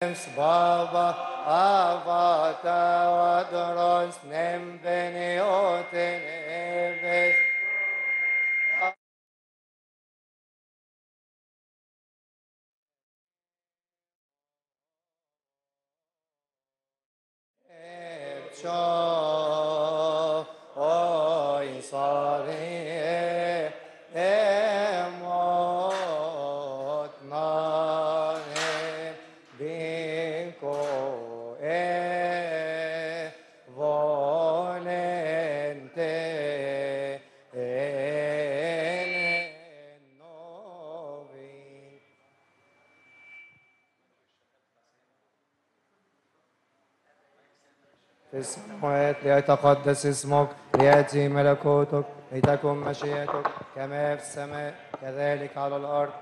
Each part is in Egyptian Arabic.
Baba, Avata, Vadros, Nembeni, Oteneves, Cho, Oi, Sari, Emot, Nane, Binko, E, Volente, Ene, Novin. في السماوات ليتقدس اسمك ليأتي ملكوتك لتكن مشيئتك كما في السماء كذلك على الأرض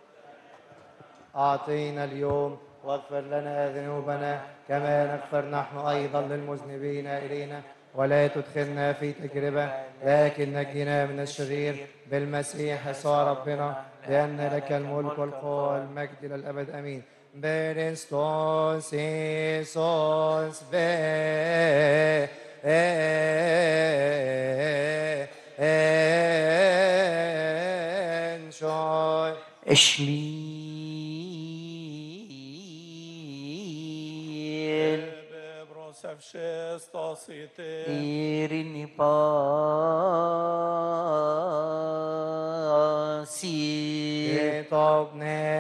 أعطينا اليوم واغفر لنا ذنوبنا كما نغفر نحن أيضا للمذنبين إلينا ولا تدخلنا في تجربة لكن نجنا من الشرير بالمسيح يسوع ربنا لأن لك الملك والقوة والمجد إلى الأبد أمين Berestos Isos ve en shoy Ešlyl Brosef šestosite, Irini pasi Kitog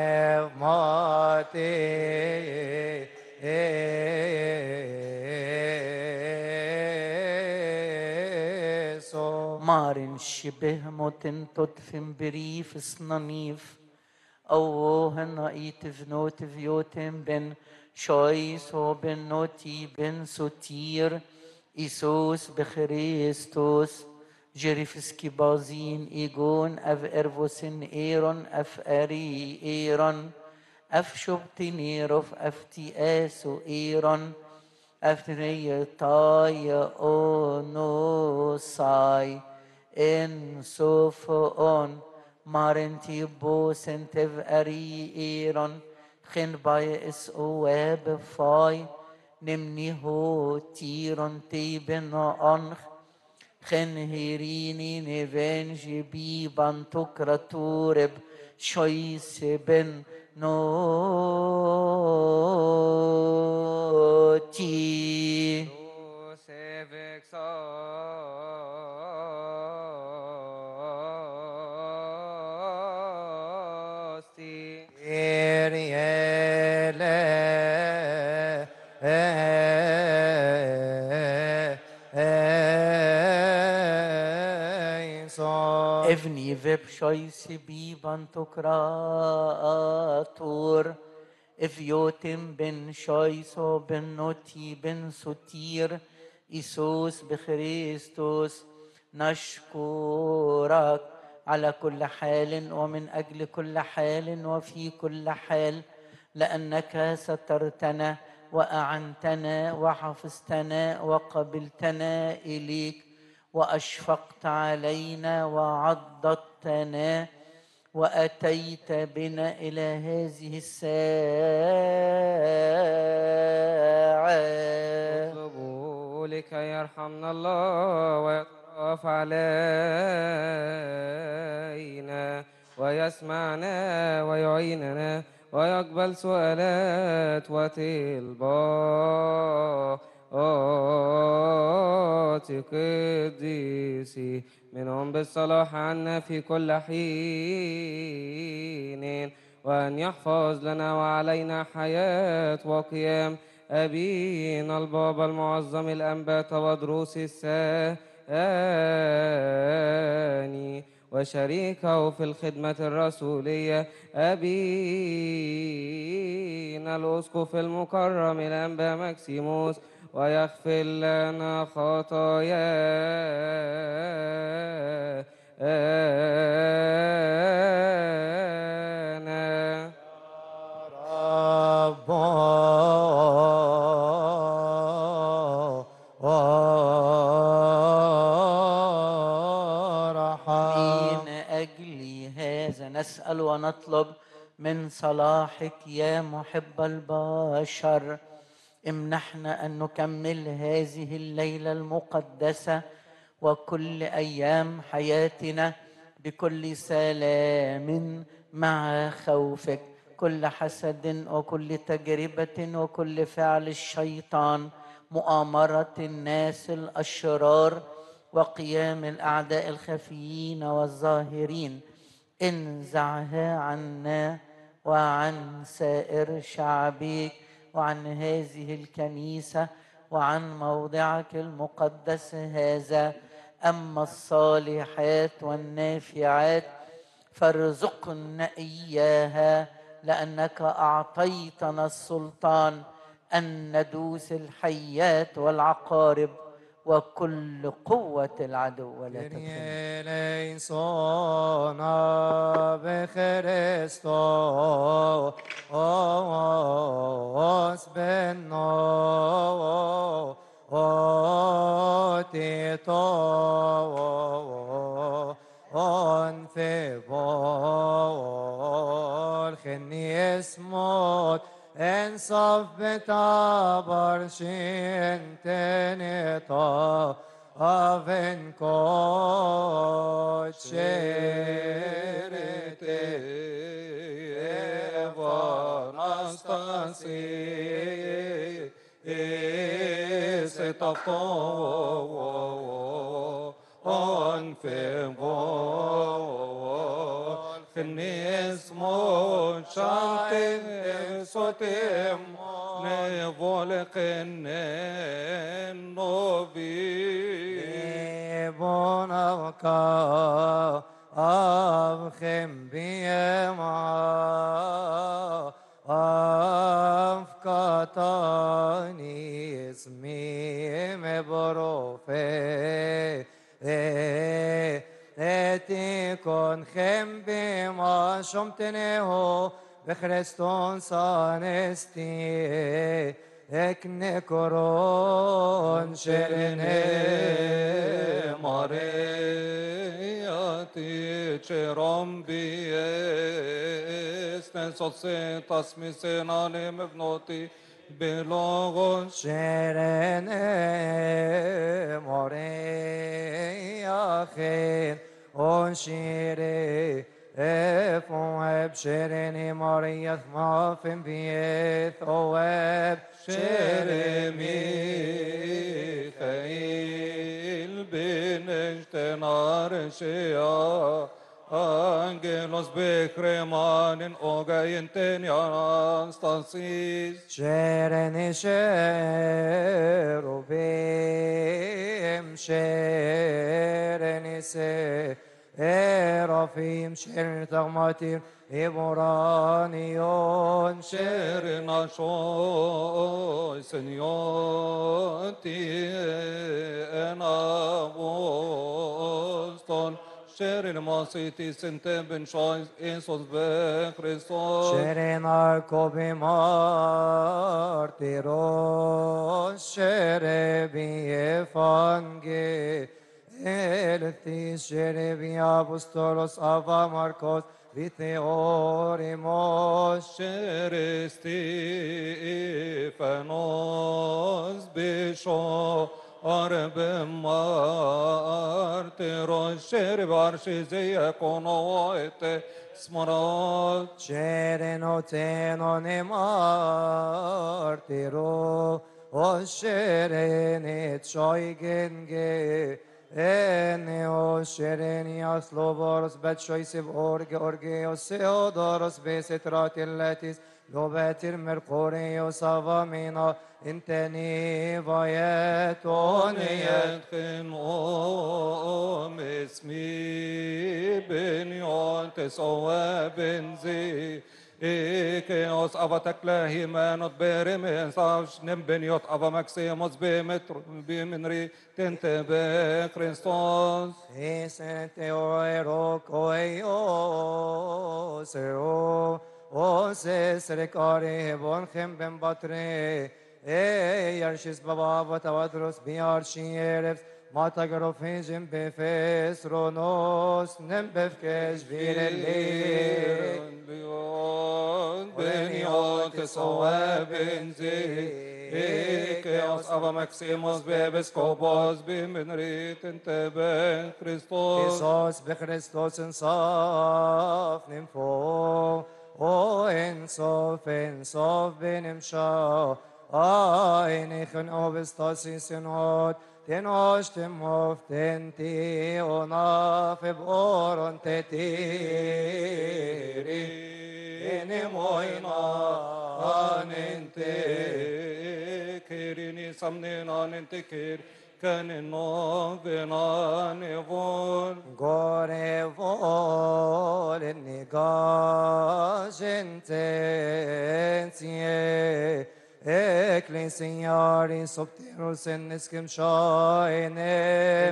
nevmati so Marin شبه موتن تدفن بريف صنانيف أوهن نقيت فنوت فيوتن بن شويس وبن نوتي بن سوتير إيسوس بخريستوس جريفسكي بازين إيجون أف إرفوسن إيرون أف أري إيرون أف شبتنيروف أف تياسو إيرون أفتني تاي أونو ساي إن سوفون مارنتي بو سنتف أري إيرون خن باي اس او واب فاي نمني هو تيرون تيبن أنخ خن هيريني نفنج بي بانتوكرا تورب شويس بن نوتي Crucifix osti Kyriele eleison. ابني فيب شويس بي بانتوكراتور افيوتم بن شويسو بن نوتي بن سوتير إيسوس بخريستوس نشكرك على كل حال ومن أجل كل حال وفي كل حال لأنك سترتنا وأعنتنا وحفظتنا وقبلتنا إليك واشفقت علينا وعضدتنا واتيت بنا الى هذه الساعه اطلبوا لكي يرحمنا الله ويترأف علينا ويسمعنا ويعيننا ويقبل سؤالات وطلبات قديسي منهم بالصلاح عنا في كل حين وأن يحفظ لنا وعلينا حياة وقيام أبينا البابا المعظم الأنبات ودروس الثاني وشريكه في الخدمة الرسولية أبينا الأسقف المكرم الأنبا مكسيموس ويغفر لنا خطايانا رب من أجل هذا نسأل ونطلب من من صلاحك يا محب البشر امنحنا ان نكمل هذه الليله المقدسه وكل ايام حياتنا بكل سلام مع خوفك كل حسد وكل تجربه وكل فعل الشيطان مؤامره الناس الاشرار وقيام الاعداء الخفيين والظاهرين انزعها عنا وعن سائر شعبك وعن هذه الكنيسه وعن موضعك المقدس هذا اما الصالحات والنافعات فارزقنا اياها لانك اعطيتنا السلطان ان ندوس الحيات والعقارب وكل قوه العدو ولا تدخلنا eleison ave Christo os benno o tito on febol خنيسموت en صف بتعبر شنتنطا Aven cocerete evanastasi esetafo on fevol خنيسمو شاتم صوتم نفولق النوبي بونك أبخم بيما أفكتاني اسمي مبروفي اتيكون خم بما شمتنه بخريستون سانستي اكنكرون شرني Mariati cerom bies nesose tasmi senane mevnoti belogos شرني موري أخين أنشيري افواب شرني موري ثمافن بيث أواب شرمي خيل بنشتنار شيا Angelos bekremanin ogayen Anastasis شرني شيروبيم شرني سيرافيم شرني تغماتيم إبرانيون شر Sherna shoy senioti en avoston Sherin masiti sente ben shoy esos be Christos شرنا كوبي مارتيروس شربي فانجي الثيس شربي أبوستولوس أفا ماركوس بثيوريموس Sher Stefanos bisho arbe martiros Sher barshi zeya kono ete smarot Cereno tenone martiro o serene choigenge ene o serenias lovoros bet choisiv orge orgeos seodoros besetratiletis Lobetir mercurius avamina inteni vajetoniet يدخن أم اسمي بنيون تسوى بنزي إيكيوس أبا تكلاهي ما نتبيري من صافش نبنيوت أبا مكسيموس بمتر بمنري تنتبه كريستوس Isente oero koeo seo o se srekare bonchem ben batre e yarshis baba vatavadros biar shierevs ما تجرفين بفسرونوس نمبفكش فيرلي Leon, Beniotis, Oeben, Zekeos, Ava Maximus, Bebes, Kobos, Bimenrit, Teben, Christos, Isos بخريستوس انصاف نمفو او انصاف انصاف بنمشا آيني خن او بستاسي سنوت تنوش تموف تنتي وناف بورون تتيري إني موينا Anente, Kirini, Samnin, Anente, Kir, Canino, Venane, Von, Gore vol nigaz intentie Ecclesiari subterus in iskim shainem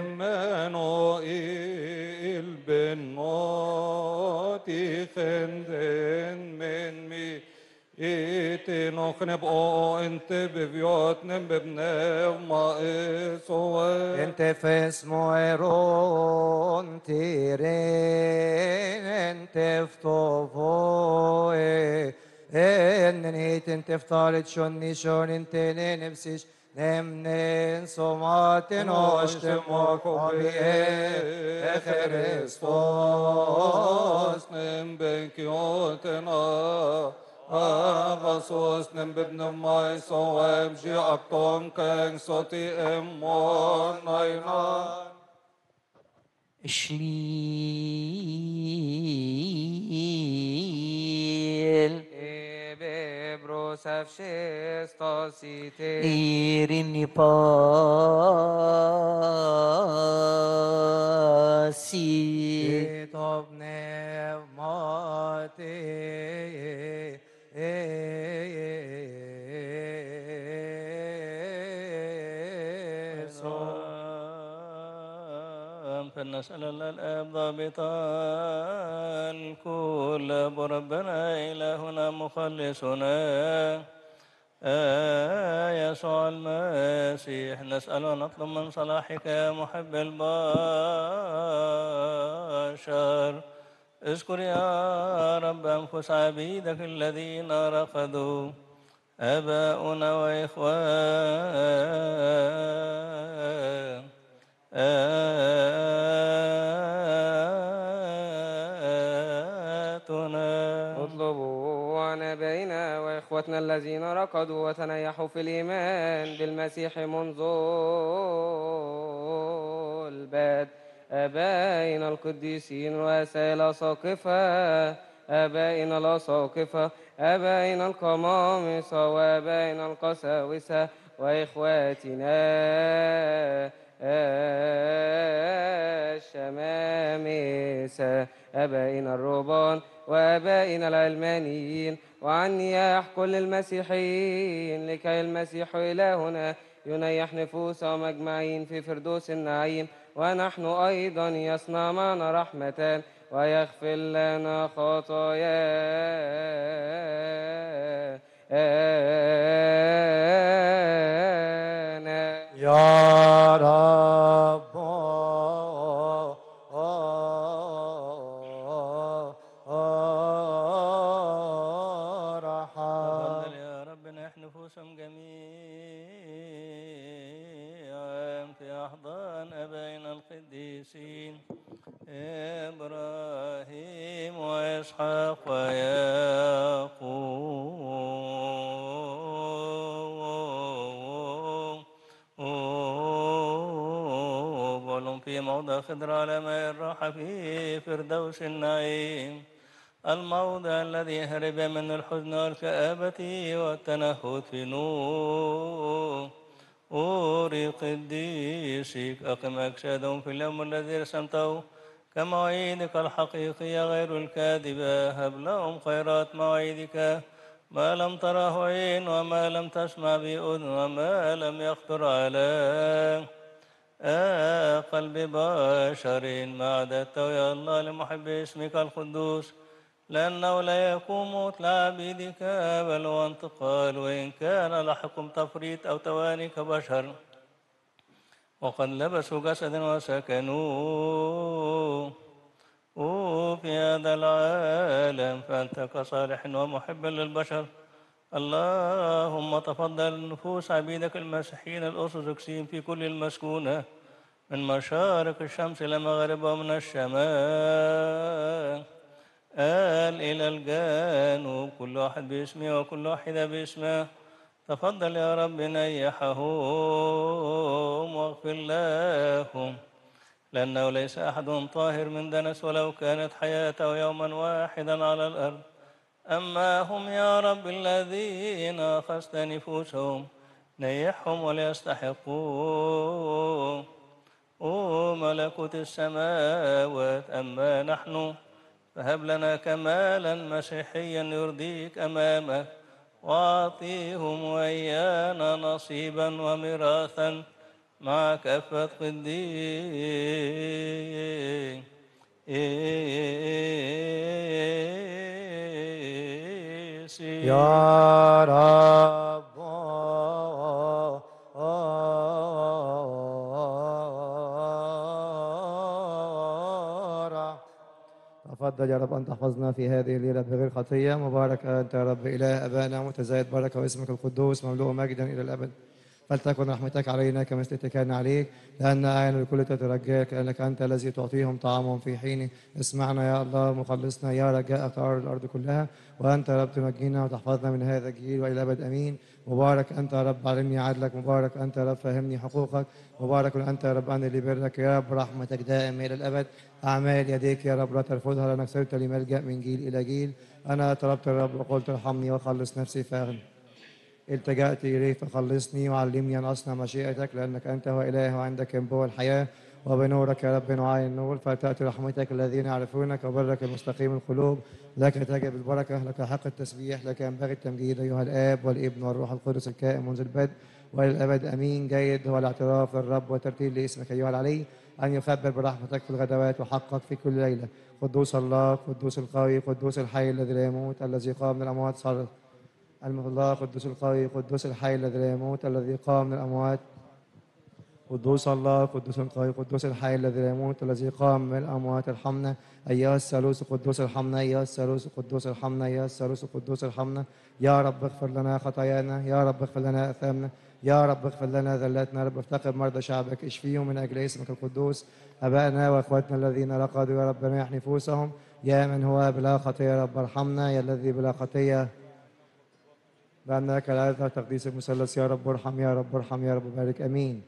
Emmanuel ben Moti Fenden men mi Ite noch neb o ente beviot nem bebnev ma esoe Ente fes moeron tiren ente ftovoe Ennit ente ftarit shonni shon ente nenepsish Nemnen somaten oshtemok obie Christos nem ben kiotena Agasos nem bebnev mai soem ji aktom keng soti emmon nainan إشليل Ebebros avshestosite إيريني باسي Kitov nevmati فلنسأل الله الآب ضابطا الكل بربنا إلهنا مخلصنا آه يسوع المسيح نسأل ونطلب من صلاحك يا محب البشر اذكر يا رب أنفس عبيدك الذين رقدوا آباؤنا وإخوان آتنا اطلبوا عن ابائنا واخوتنا الذين رقدوا وتنيحوا في الايمان بالمسيح منذ الباد ابائنا القديسين ورؤساء الاساقفه ابائنا الاساقفه ابائنا القمامسه وابائنا القساوسه واخواتنا الشمامسة أبائنا الرهبان وأبائنا العلمانيين وعن نياح كل المسيحيين لكي المسيح إلهنا ينيح نفوسهم أجمعين في فردوس النعيم ونحن أيضا يصنع معنا رحمة ويغفر لنا خطايانا يا رب ارحم تفضل يا رب نحن نفوسهم جميعا في أحضان أبائنا القديسين إبراهيم وإسحاق ويعقوب ولهم في موضع خضر على ماء الراحة في فردوس النعيم الموضع الذي هرب من الحزن والكآبة والتنهد في نور أوري قديسك أقم أجسادهم في اليوم الذي رسمته كمواعيدك الحقيقية غير الكاذبة هب لهم خيرات مواعيدك ما لم تره عين وما لم تسمع به أذن وما لم يخطر على آه قلب بشر ما عددته يا الله لمحب اسمك القدوس لأنه لا يكون موت لعبيدك بل هو انتقال وإن كان لحكم تفريط أو تواني كبشر وقد لبسوا جسدا وسكنوا في هذا العالم فأنت كصالح ومحب للبشر اللهم تفضل نفوس عبيدك المسيحيين الأرثوذكسيين في كل المسكونة من مشارق الشمس إلى مغربها ومن الشمال آل إلى الجنوب كل واحد باسمه وكل واحدة باسمه تفضل يا رب نيحهم واغفر لهم لأنه ليس أحد طاهر من دنس ولو كانت حياته يوما واحدا على الأرض أما هم يا رب الذين أخذت نفوسهم نيحهم وليستحقوا أو ملكوت السماوات أما نحن فهب لنا كمالا مسيحيا يرضيك أمامك وأعطيهم وإيانا نصيبا وميراثا مع كافة قديسين يا رب تفضل يا رب أن تحفظنا في هذه الليلة بغير خطية مبارك أنت يا رب إله أبانا متزايد بركة واسمك القدوس مملوء مجدا إلى الأبد فلتكن رحمتك علينا كمثل اتكالنا عليك لأن أعين الكل تترجاك لأنك أنت الذي تعطيهم طعامهم في حينه اسمعنا يا الله مخلصنا يا رجاء قرار الأرض كلها وأنت يا رب تنجينا وتحفظنا من هذا الجيل وإلى الأبد أمين مبارك أنت يا رب علمني عدلك مبارك أنت يا رب فهمني حقوقك مبارك أنت يا رب أنا اللي برك يا رب رحمتك دائم إلى الأبد أعمال يديك يا رب لا ترفضها لأنك صرت لي ملجأ من جيل إلى جيل أنا طلبت الرب وقلت ارحمني وخلص نفسي فاغني التجأت إليه فخلصني وعلمني أن أصنع مشيئتك لأنك أنت هو إله وعندك ينبوع الحياة وبنورك يا رب نعاين النور فتأتي رحمتك الذين يعرفونك وبرك المستقيم القلوب لك تجب البركة لك حق التسبيح لك ينبغي التمجيد أيها الآب والابن والروح القدس الكائن منذ البدء وإلى الأبد أمين جيد هو الاعتراف للرب وترتيل لاسمك أيها العلي أن يخبر برحمتك في الغدوات وحقك في كل ليلة قدوس الله قدوس القوي قدوس الحي الذي لا يموت الذي قام من الأموات صار الله قدوس القوي قدوس الحي الذي لا يموت الذي قام من الأموات قدوس الله قدوس القوي قدوس الحي الذي لا يموت الذي قام من الأموات ارحمنا أيها الثالوث قدوس ارحمنا أيها الثالوث قدوس ارحمنا أيها الثالوث قدوس ارحمنا يا رب اغفر لنا خطايانا يا رب اغفر لنا آثامنا يا رب اغفر لنا ذلاتنا يا رب افتقد مرضى شعبك اشفيهم من أجل اسمك القدوس أبائنا وأخواتنا الذين رقدوا يا رب ريح نفوسهم يا من هو بلا خطية يا رب ارحمنا يا الذي بلا خطية بأنك لا تظهر تقديس المثلث يا رب ارحم يا رب ارحم يا رب بارك امين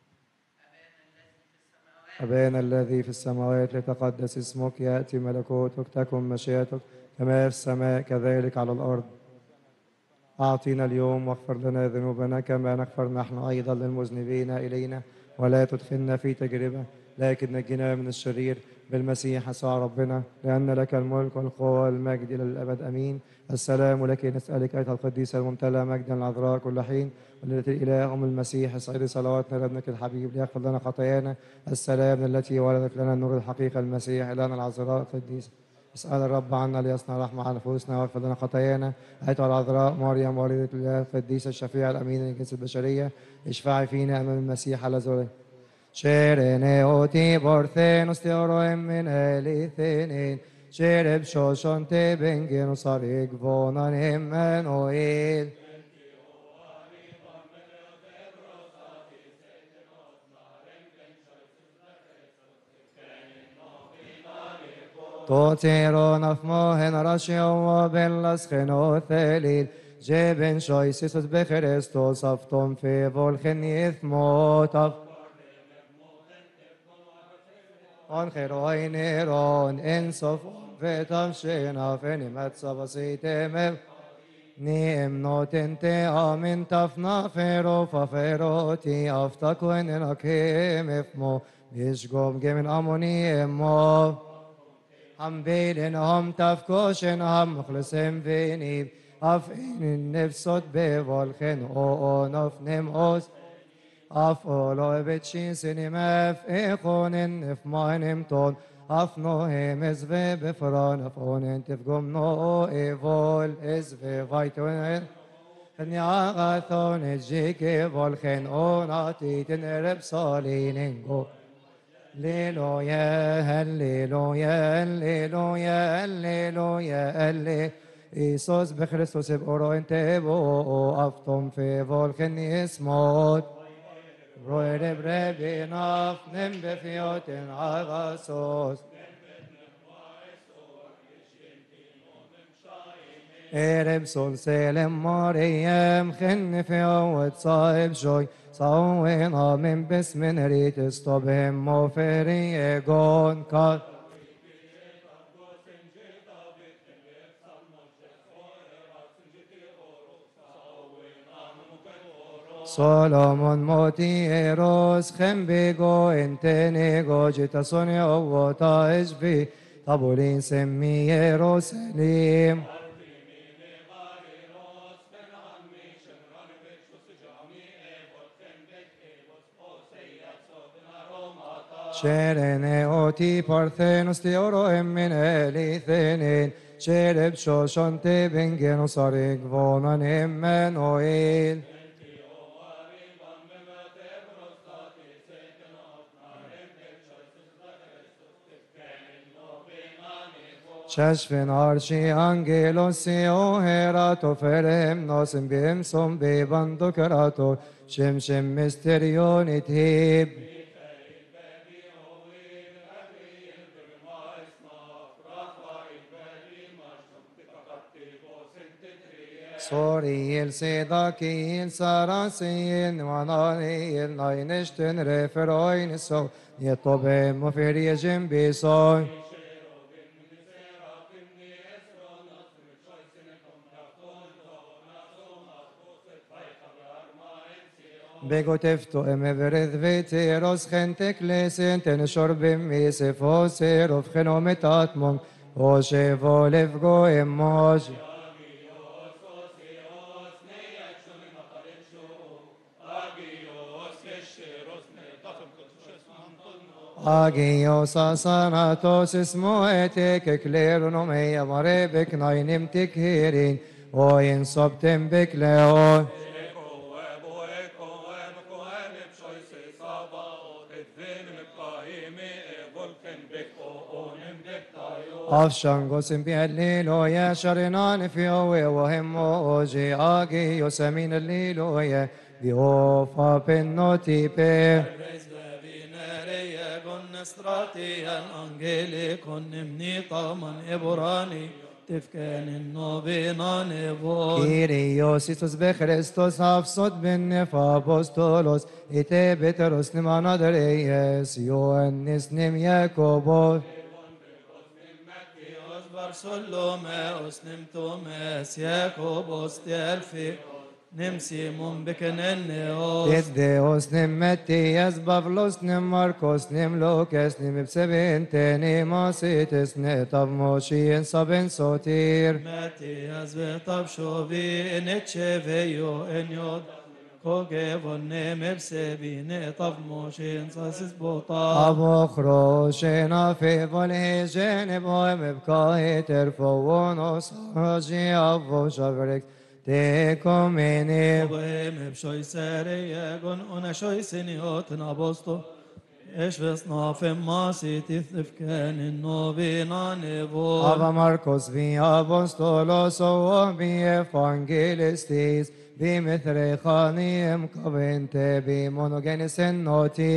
أبانا الذي في السماوات لتقدس اسمك يأتي ملكوتك تكن مشيئتك كما في السماء كذلك على الأرض أعطينا اليوم واغفر لنا ذنوبنا كما نغفر نحن أيضا للمذنبين إلينا ولا تدخلنا في تجربة لكن نجنا من الشرير بالمسيح يسوع ربنا لأن لك الملك والقوة والمجد إلى الأبد أمين السلام لك نسألك أيها القديسة الممتلئة مجدا العذراء كل حين والتي الإله أم المسيح اسعدي صلواتنا لابنك الحبيب ليغفر لنا خطايانا السلام التي ولدت لنا النور الحقيقة المسيح إلهنا العذراء القديسة اسأل الرب عنا ليصنع رحمة على نفوسنا ويغفر لنا خطايانا أيتها العذراء مريم والدة الله القديسة الشفيعة الأمينة للجنس البشرية اشفعي فينا أمام المسيح على زوره شيرني اوتي بورثينوس تيوروين من اليثينين شيرب شوشون تبنجين وصاريك فونان إيمانويل توتيرون افموهن راشيو وبلس خنوثليل جبن شويسيسوس بخريستوس افتون في فولخن يثموت on heroineron en sof vetam shena feni matsabasiteme Nim notente amin tafna fero fa feroti afta koenen akem efmo Bishgom gemin amoni emmo Ham beden ham tafkoshen ham mخلصem venib af in nefsot bevolchen o on nem os af olo betchin sinim ef ekonen ef manem ton af no hem ez ve befran af onen tef gom no evol ez ve vaitonen Nyagathon jike volken onati tenreb soliningo. Halleluja, halleluja, halleluja, halleluja, halleluja. Isus بخريستوس بقرو انت بو افطم في volken اسموت. Röre bredvid naftnen befjoten agasos. Ereb sol selem Mariam خن في عود صاحب شوي صوينا من بسم ريت استبهم وفري ايقون كات Solomon motieros chembigo intenego gitasonia ovota esbi tabulin semmi Jerusalem. Sherene oti parthenos ti oro emmin elithenin Shereb shoshon te bengenos arig vonan Emmanuel. Shashvin arshi angelos o herato ferem nosim bim som bebando karato shem shem mysterionit heb. Sorry, el sedaki, el sarasi, el manani, el nainishtin referoin so, yetobe mufiri jimbisoy. Begotefto em evered veteros gente klesen ten shorbim misefos of genometatmon o shevo levgo emoj. Agios asanatos ismoetek eklerunom eia marebek nainim tikhirin o in sobtem bekleo. Afshangos in Bialiloya Sharinan Fiowe Wahimo Oji Agi Yosamin Liloya Diofa Pennotipe نستراتيا أنجيلي كن مني طاما إبراني تفكان النوبينا نبول Kyrios Isus be Christos Hafsot ben Nefa Apostolos Ite Peteros Nimanader Eyes Ioannis Nim Jakobos برسلوما أسنم توماس ياكوبوس تيالفي نمسي مم بكننيوس Τιδεός νυμ Μετίας Παυλός νυμ Μαρκός νυμ Λούκες νυμ Υψεβήντε νυμ Ασίτες νε ταυμοσίεν σαβεν σωτήρ ماتي أزبي طب شوفي إن تشافيو إن يود كوكي فوني مبسبي نطف موشين صاصص بوطا أبو خروشين في فالهجين بوهم بكاي ترفون وصاجي أبو شفرك تيكوميني وهم بشوي ساري يقون أنا شوي سنيوت نابوستو إيش بس نافم ماسي تثف كان النوبينا نبول Ava Marcos vi apostolos o vi evangelistis vi mithrechanim kavente vi monogenes en noti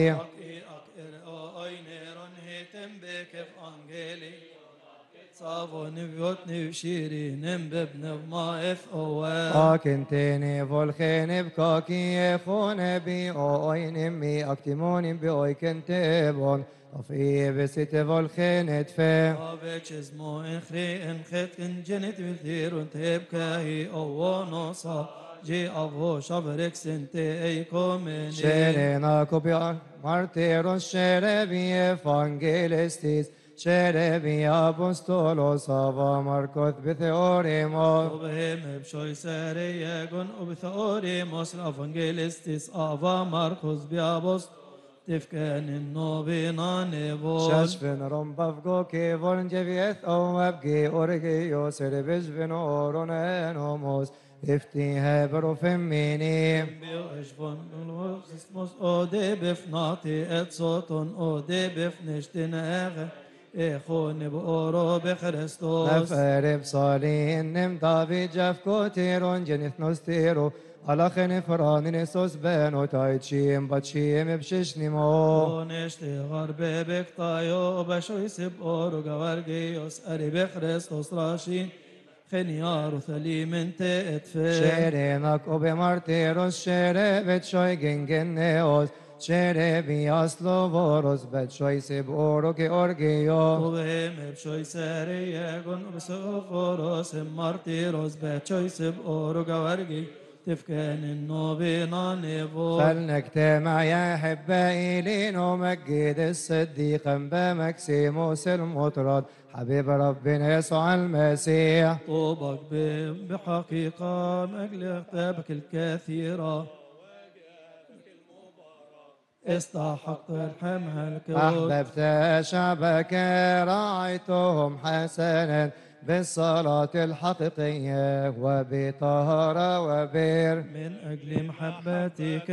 صافون بيوتني وشيرين بابن ما اف او akinteni volchen bkaki echone bi oin mi aktimon bi oikentebon afi besite volchen etfe افيتش اسمو اخري ان خت ان جنت بثير وتبكى هي او نصا جي افو شبرك سنت اي كومن Sherena kopia martiros sherevi evangelistis sherevi apostolos ava markot bitheoremos وبهم بشوي ساري يقون وبثوري مصر افانجيلستيس افا ماركوس بيابوس تفكان النوبينا نبول Shashvin rombavgo ke voln jevieth o abgi orgi yoser bizvin oron enomos افتيها بروفم مينيم Bioeshvon ulvosmos ode befnati et soton ode befnishtinere Echone boro bechrestos نفرب صالين نم دافيد جاف كوتيرون جنث نستيرو على خنفران نسوس بانو تايتشيم باتشيم بشش نمو Oneshte garbe bektayo bashoy sib oro gavargios ari bechrestos rashin Cheniaru thaliminte etfe شيرينك وبمارتيروس شيري بتشوي جنجنيوس شيري بياسلو فوروس بتشوي سبورو كيورجيو وبهم بشوي ساري يكون بسوفوروس مارتيروس بتشوي سب oro gavargi تفكان النوبينا نيفو فلنجتمع يا أحبائي لنمجد الصديق بمكسيموس المطرد حبيب ربنا يسوع المسيح طوبك ب- بحقيقة من أجل كتابك الكثيرة استحقت الحمها الكون أحببت شعبك رعيتهم حسنا بالصلاة الحقيقية وبطهارة وبر من أجل محبتك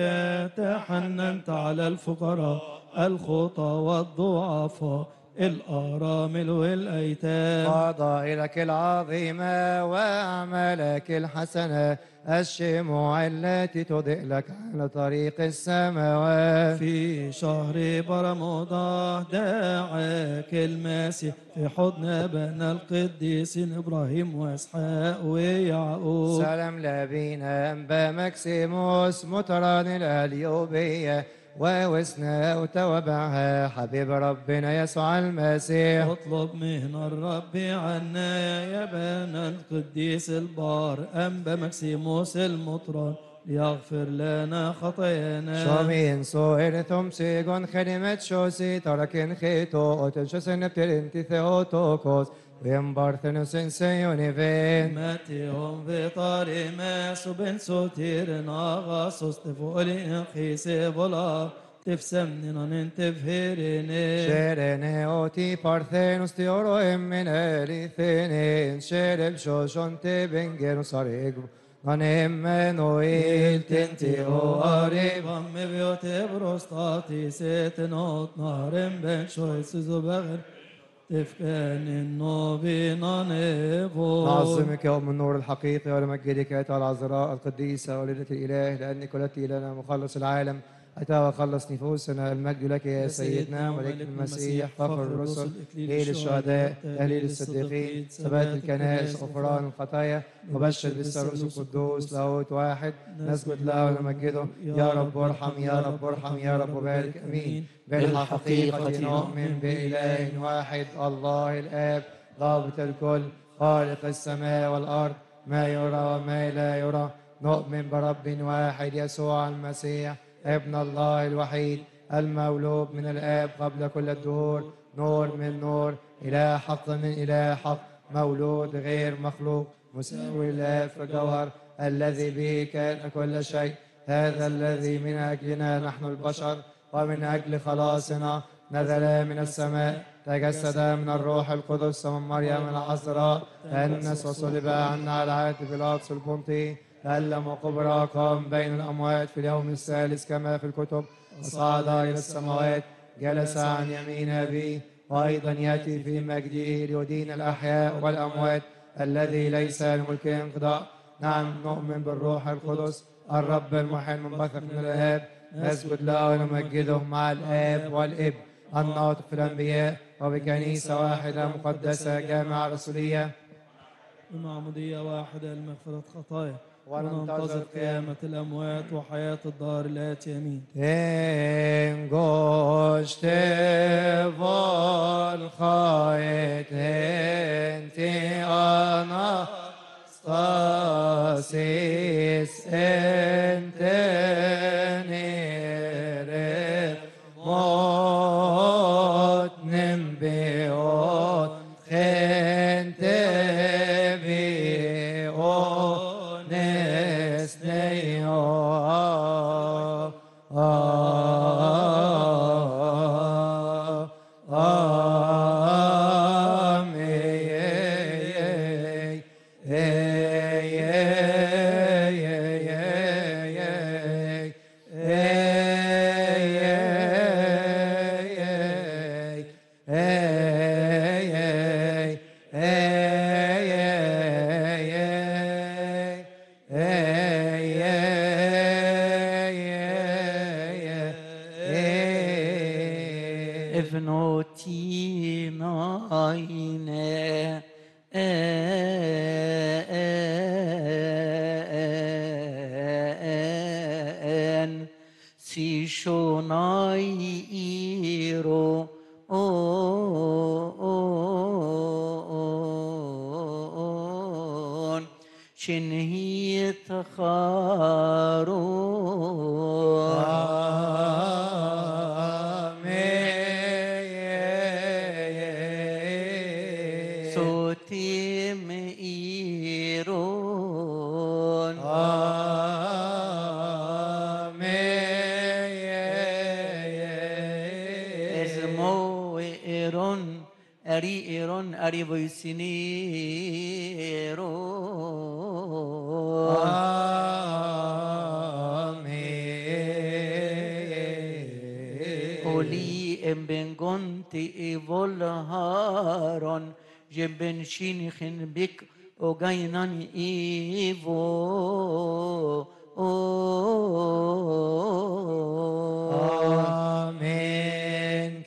تحننت على الفقراء الخطى والضعفاء الأرامل والأيتام فضائلك العظيمة وأعمالك الحسنة الشموع التي تضيء لك على طريق السماوات في شهر برمضان دعاك المسيح في حضن بنا القديسين إبراهيم وإسحاق ويعقوب سلام لابينا أنبا مكسيموس مطران الأليوبية ووسنا وتوبعها حبيب ربنا يسوع المسيح اطلب من الرب عنا يا بنا القديس البار أنبا مكسيموس المطران ليغفر لنا خطايانا شومين سوئر ثم سيغون خدمت شوسي تركن خيتو وتنشسن بترنتي ثيوتوكوس ويمبارثنوس سيوني فين ماتيهم في طاري ما سبن سوتير ناغاصوس تفولي خيسي بولا تفسمننا ننتفهرني شيريني اوتي بارثينوس تيورو امين اليثينين شيرب شوشون تبنجر صريق نانيم منويل تنتي او قريب Vam me vjote brostati setenot naren ben shoyts zubager تفكان النوبينا نيفو نعظمك يا أم النور الحقيقي ونمجدك أيتها العذراء القديسة ولدة الإله لأنك ولدت لنا مخلص العالم أتى وخلص نفوسنا المجد لك يا سيدنا ملك المسيح فخر الرسل إيه الشهداء تهليل الصديقين ثبات الكنائس غفران الخطايا وبشر بالثالوث القدوس لاهوت واحد نسجد له ونمجده يا رب ارحم يا رب ارحم يا رب وبارك امين بالحقيقة نؤمن بإله واحد الله الآب ضابط الكل خالق السماء والأرض ما يرى وما لا يرى نؤمن برب واحد يسوع المسيح ابن الله الوحيد المولود من الآب قبل كل الدهور نور من نور إله حق من إله حق مولود غير مخلوق مساوي لله في الجوهر الذي به كان كل شيء هذا الذي من أجلنا نحن البشر ومن أجل خلاصنا نزل من السماء تجسد من الروح القدس ومن مريم العذراء تأنس وصلب عنا على عهد بيلاطس البنطي تألم وقبر قام بين الأموات في اليوم الثالث كما في الكتب وصعد إلى السماوات جلس عن يمين أبيه وأيضا يأتي في مجده ليدين الأحياء والأموات الذي ليس لملكه انقضاء نعم نؤمن بالروح القدس الرب المحيي المنبثق من الآب نسجد له ونمجده مع الآب والابن الناطق في الأنبياء وبكنيسة واحدة مقدسة جامعة رسولية بمعمودية واحدة لمغفرة خطايا وننتظر وننتظر قيامة الأموات وحياة الدار الآتية آمين Tengoste volchait enti anastasis entenere mot nimbeot gente viones neo Amen. ابنوتيناين ان سيشوناي إيرو أون شنهي تخارون صوتيم إيرون اسمو إيرون أري إيرون أري بويسينيرون Oli en bengonti i volharon Jebben shinchen bik o gainan ivo Amen.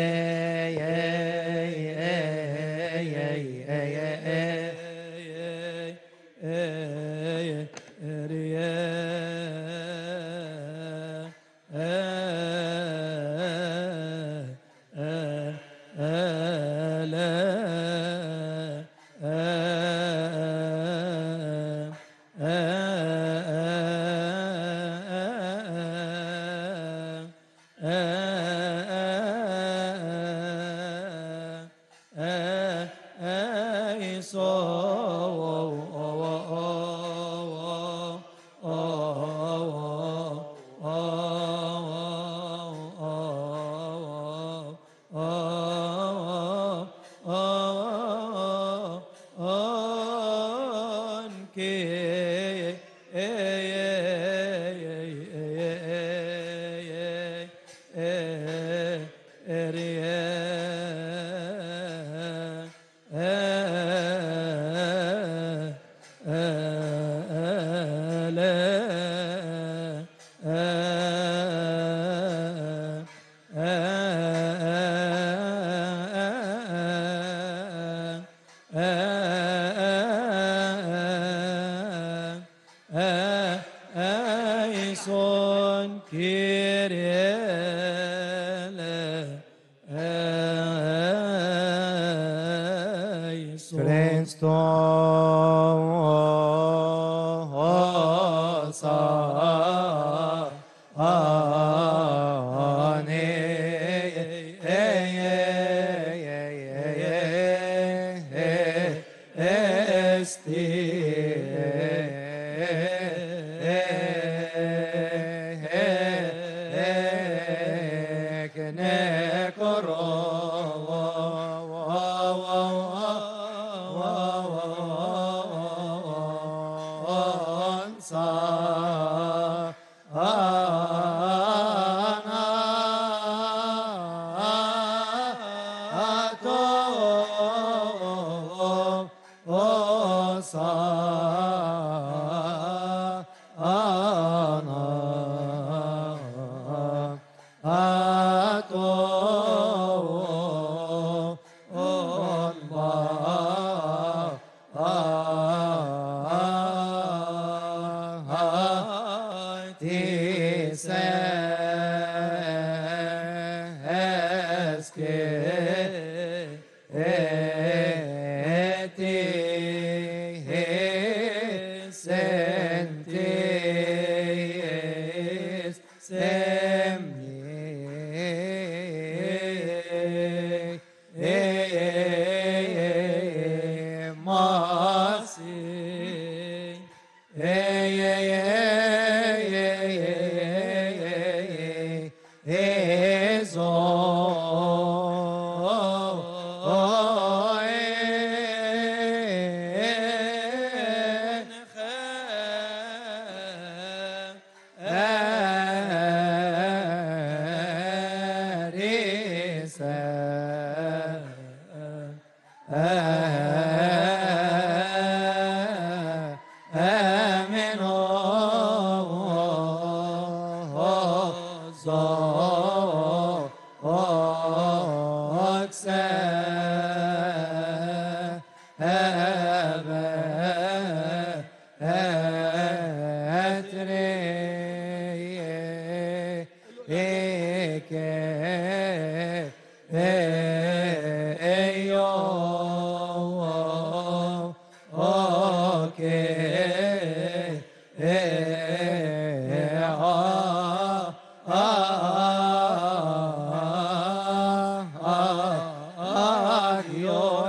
Aison Kyriele Aison Christos Amen. Agio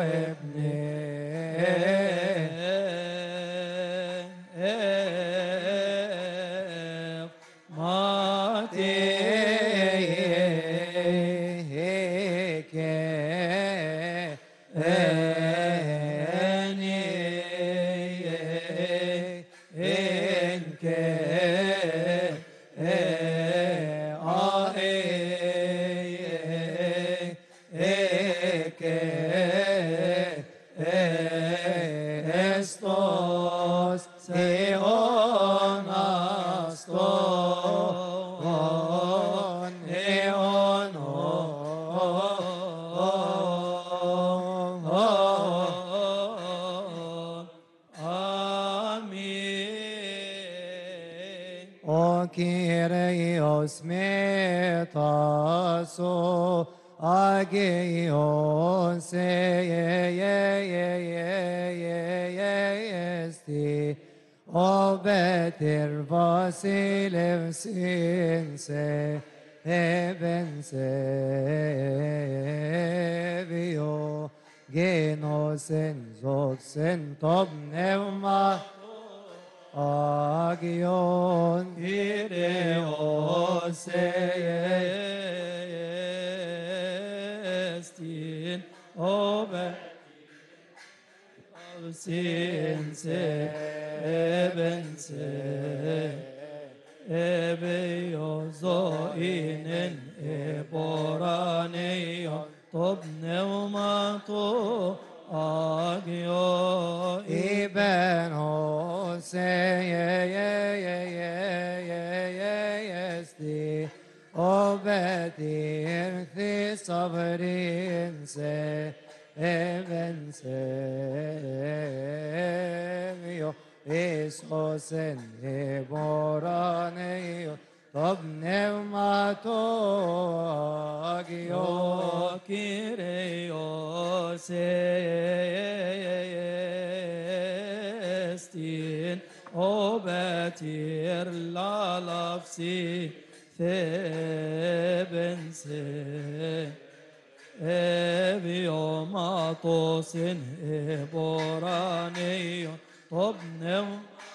Estos eon aston eon Amen. O Kyrios metaso ageion se ye ye ye ye ye ye esti o beter vasilev sinse eben se vio genosen zoxen tob nevma Agion Kyrios Estin obe sinse ebense ebe yozo inen eboraneyo tob neumato agio Iben Hose ye ye ye ye ye ye esti Obedir thi sabrin se Even se vio Isos en eboraneyo Tob neumato agio O Kyrios estin o betir la lafsi thebense evio matosin eboraneyo tobnev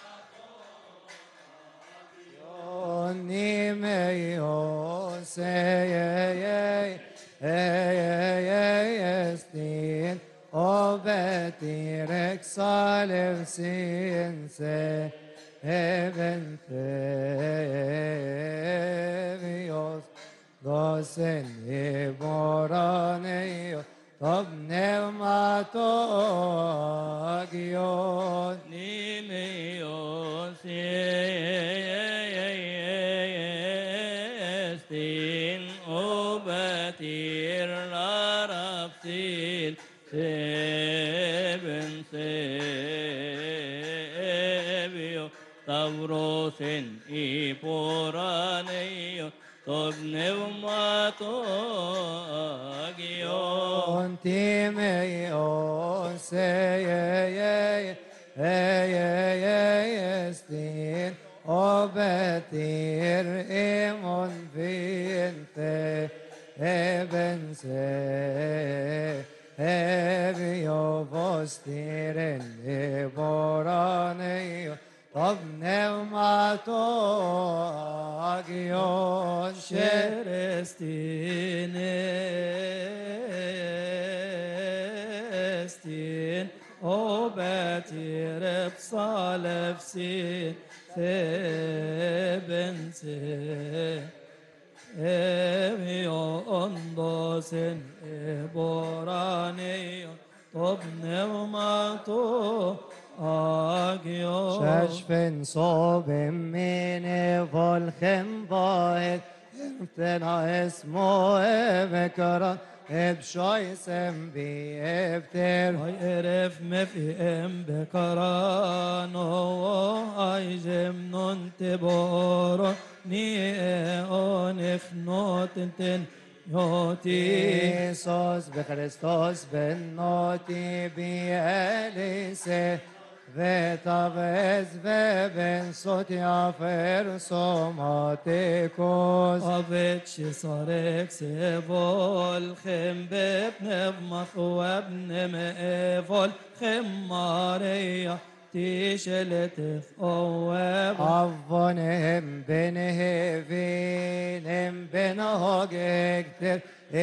Ni me yo se ye ye ye ye estin o betir exalev sin se even Thevios dosen eboraneio tob neumato agion Nimeos estin obatir laraptil seben sebio tavrosin iporaneio tob neumato agion Ontimeio se ye ye ye ye ye estin obetir imon vinte eben se evio vostiren eboraneio Tob neumato agion sher Şerestin estin o betir salefsin sebense evio ondosen eboraneyo tob nevmato agio ششفن صوب من فالخم ضاهد امتنا اسمه بكرة بشويسم بيفتر Ay eref mef'em bekarano ay zemnon teboro ni on efnoten yoti إيسوس بخريستوس بالنوتي بياليسي ותבז ובן סוט יפר סומתיקוס. أبت شصارك سيفول خم بابن بمثوى ابن مقفول خم ماريا تيشلت خواب Avvonem benevinem benahogektir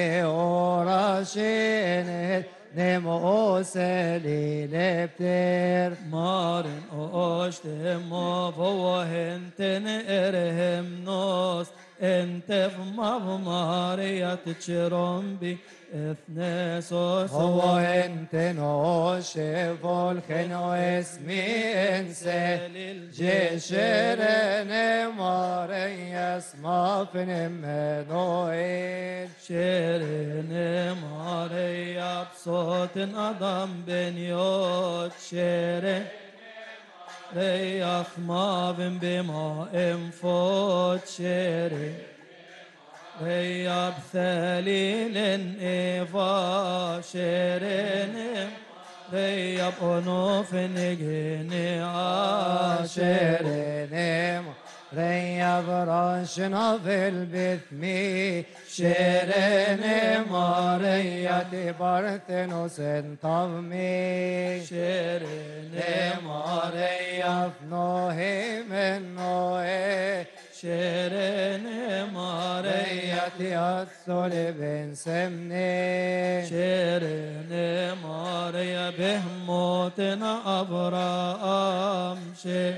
eorashenet nemo selileptir. مارن أشتم وهنتن إرهم نوس انت في ماريا تشرم بي اثنسوس هو انت نوشف الخنو اسمي انسى جيشرن ماري اسما فنم نوئل شيرين ماريا بصوت أضم بنيوت شيرين رياض ما بن بما انفوت شيرين رياض ثليل إيفا شيرين رياض أنوف نجيني عاشر شيرين ريا براشنا في البثمي شيرين ماريا تبارتنوس انطمي شيرين ماريا فنوهي من نوهي شيرين ماريا ريا تيأثل بن سمني شيرين ماريا بهموتنا أبرام شيرين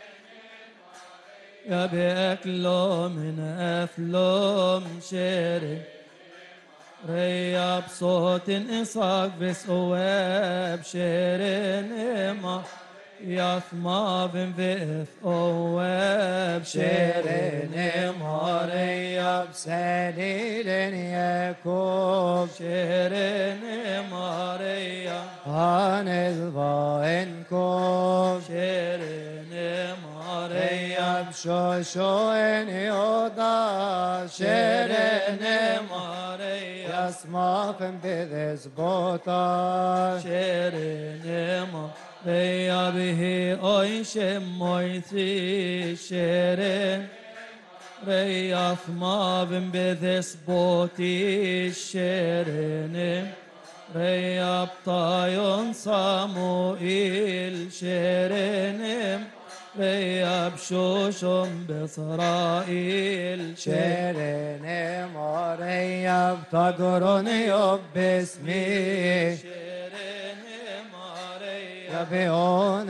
يا بأكلو من أفلوم شيري ريا بصوت إصاق بسواب شيرين إما يثما بن بإث أواب شيرين شيرين ماريا بسليل يكوب شيرين ماريا عن الضائن كوب شيرين ماريا ريا بشوشوين يوضا شيرين ماريا يسمع فم بذز بوتا شيرين ماريا به أيش مويثي شيرين ريا ثما بن بذس بوتي شيرين ريا بطايون صاموئيل شيرين ريا بشوشم بإسرائيل شيرين ماريا بتقرن يوب باسمي شيرين ماريا يبيون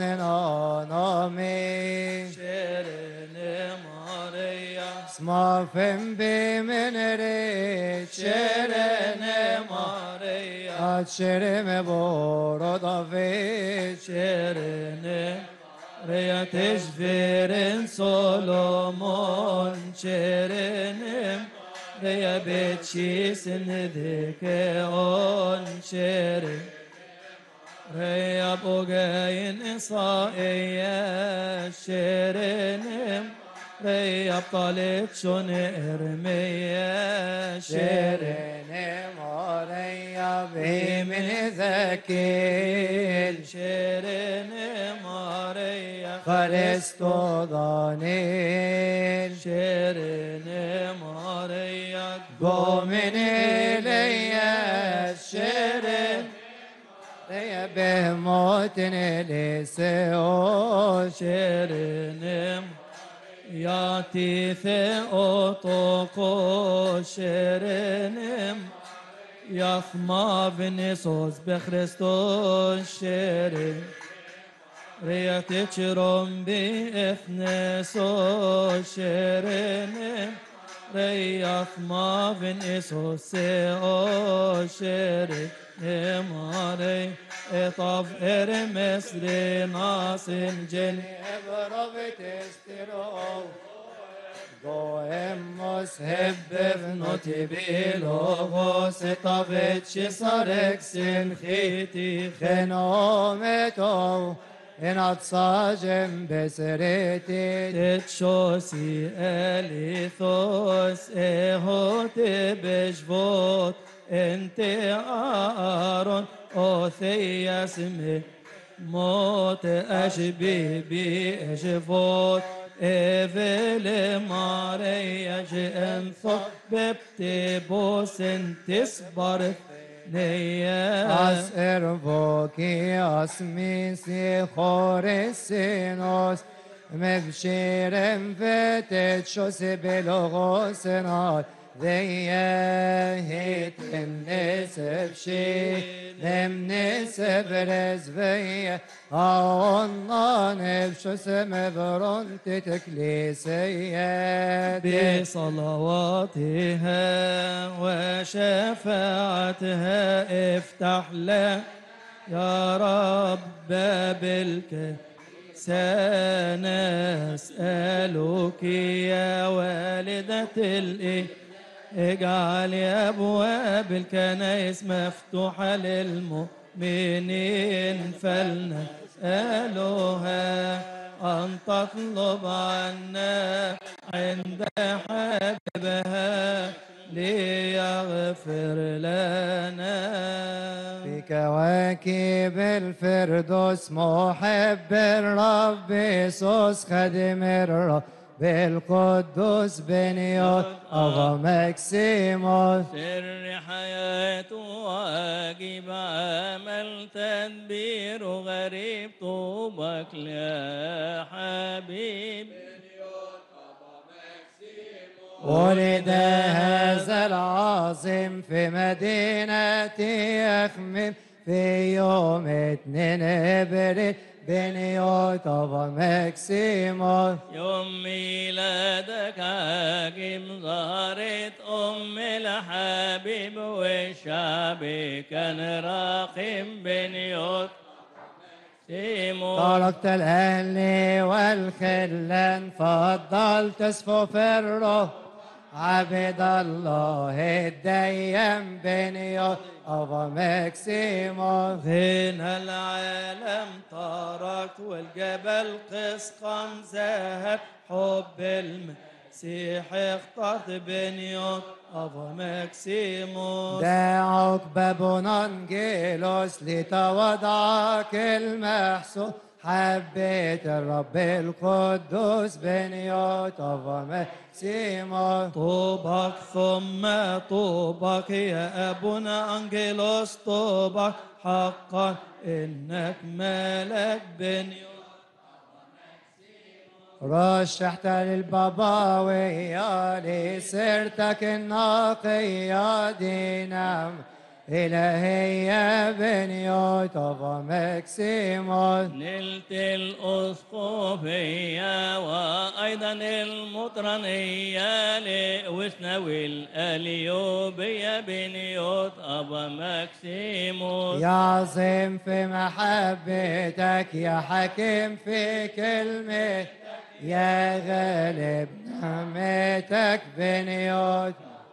نامي شيرين ماريا اسمع فم بمن ريت شيرين ماريا أتشرم بورو ضفيت شيرين ريا تشفيرين سولومون شيرين ريا بيتشي سندك اون شيرين ريا بوغاين إصائية شيرين ريا بطالت شون إرمية شيرين شيرين ماريا بمن ذكيل شيرين ماريا خرستو ضانيل شيرين ماريا قومن إلي الشيرين يا بهموتن لسيوش شيرين يا تيث أوتوكو شيرين يا ثما بنيسوس بخريستوس شيرين ريا تشرم بإثنسوس شيرين ريا ثما بنيسوس سيو شيرين ماري اطف ارمس ريناس جن بربت استرو Goemos hebevnoti bilogos etavet shisarek simchiti chenometo en atsajem beseretit تشوسي اليثوس اهوت بشبوت انت ارون اوثياس موت أشبه بأشفوت إفل ماريا جئنثو ببتبوس تصبر نيا As ervoki as misi choresinos מבשירם ותשוס בלוגוסנות ויהיתם נסף שידם נסף רזביה העונה נפשוס מברון תתכליסיה بصلواتها وشفاعتها افتح لنا يا رب باب سنسألك يا والدة الإيه اجعل يا أبواب الكنائس مفتوحة للمؤمنين فلنسألها أن تطلب عنا عند حبيبها ليغفر لنا في كواكب الفردوس محب الرب يسوس خادم الرب بالقدوس بنيوت أغا مكسيموس سر حياته واجب عمل تدبير غريب طوبك يا حبيب ولد هذا العظيم في مدينة يخمم في يوم اتنين ابريل بنيوت أغا مكسيموس يوم ميلادك عاجب ظهرت أم الحبيب والشعب كان راقم بنيوت سيمون تركت الأهل والخلان فضلت صفوف الروح عبد الله الديان بنيوت أبا مكسيموس هنا العالم تركت والجبل قسقم ذهب حب المسيح اخترت بنيوت أبا مكسيموس دعوك بابنا انجيلوس لتوضعك المحسوس حبيت الرب القدوس بنيوت أبا مكسيموس طوبك ثم طوبك يا أبونا أنجيلوس طوبك حقا إنك ملك بنيوت رشحت للباباوية لسيرتك النقية دينام إلهية بنيوت أبا مكسيموس نلت الأسقفية وأيضا المطرانية لوسنا والأليوبية بنيوت أبا مكسيموس يا عظيم في محبتك يا حكيم في كلمتك يا غالب نعمتك بنيوت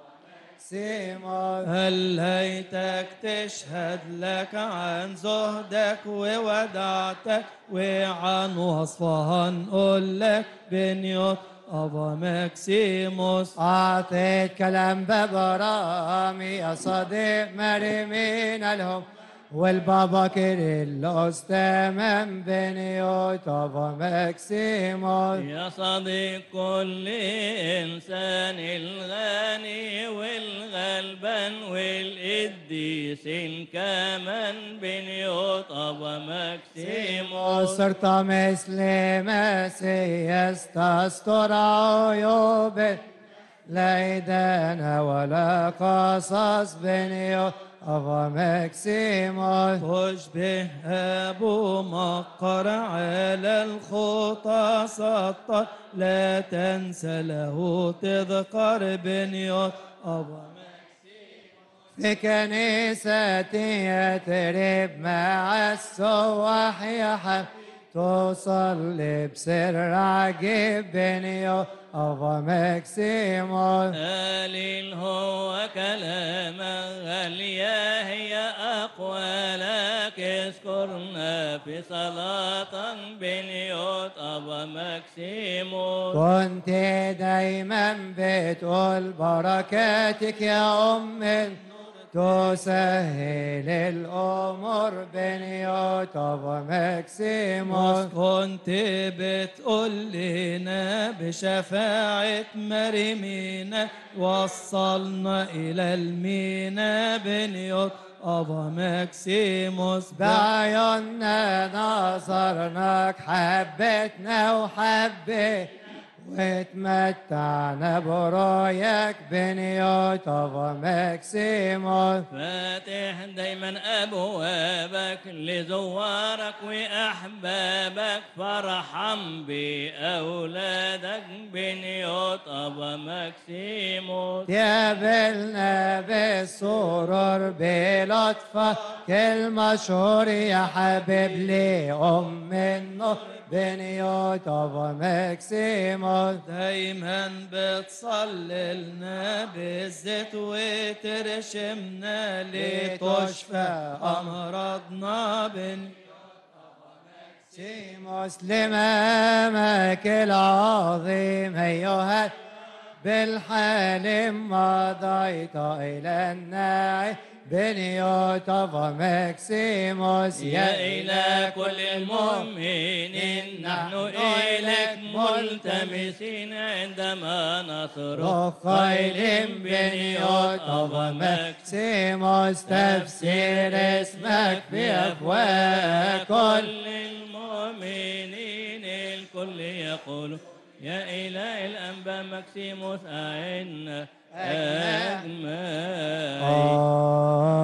سيموس هل هيتك تشهد لك عن زهدك وودعتك وعن وصفها نقول لك بنيوت أبا مكسيموس أعطيت كلام ببرامي يا صديق مريمين الهم والبابا كيرلس تمام بنيوت أبا مكسيموس يا صديق كل إنسان الغني والغلبان والقديس كمان بنيوت أبا مكسيموس صرت مثل مسيس تستر عيوب لا إدانة ولا قصص بنيوت أبا مكسيموس تشبه أبو مقر على الخطى سطر لا تنسى له تذكر بنيوت أبا في كنيستي يترب مع السواح يحب تصلي بسر عجيب بنيو أبا مكسيموس قليل هو كلام غالية هي أقوالك اذكرنا في صلاة بنيوت أبا مكسيموس كنت دايما بتقول بركاتك يا أم تسهل الأمور بنيوت ومكسيموس كنت بتقول لنا بشفاعة مريمينا وصلنا إلى المينا بنيوت أبا مكسيموس بعيوننا نصرناك حبتنا وحبيت واتمتعنا برايك بنيوت ومكسيموس فاتح دايما ابوابك لزوارك واحبابك فرحم باولادك بنيوت ابا مكسيموس يقابلنا بالسرور بلطفك المشهور يا حبيب لي أم النور بنيوت ومكسيموس دايما بتصلي لنا بالزيت وترشمنا لتشفى أمراضنا بن سيموس لمامك العظيم أيها بالحلم مضيت إلى الناعي بنيوت ومكسيموس يا إله كل المؤمنين نحن إليك ملتمسين عندما نصرخ خيل بنيوت ومكسيموس تفسير اسمك في أفواه كل كل المؤمنين الكل يقول يا إله الأنبا مكسيموس أعنا أجمعين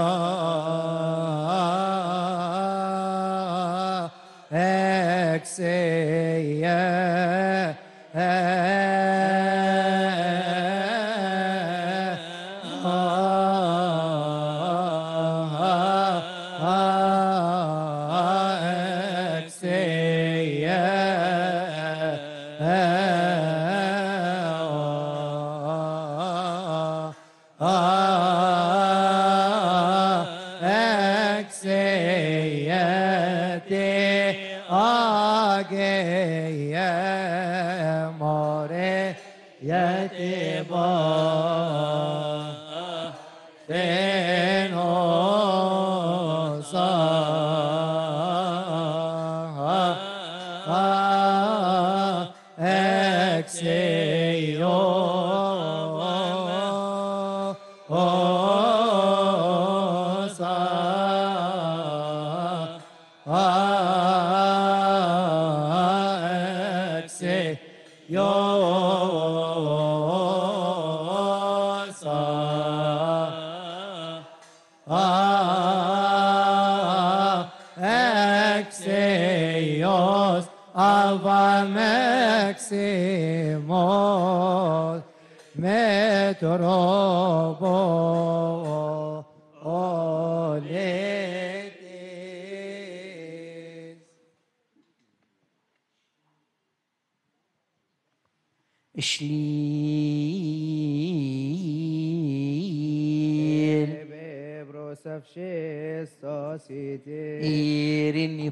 اكسيا اكسياتي اجي موري يتبا Axios Alva Maximos Metrobo Oletis إشليل Bebros Society إيريني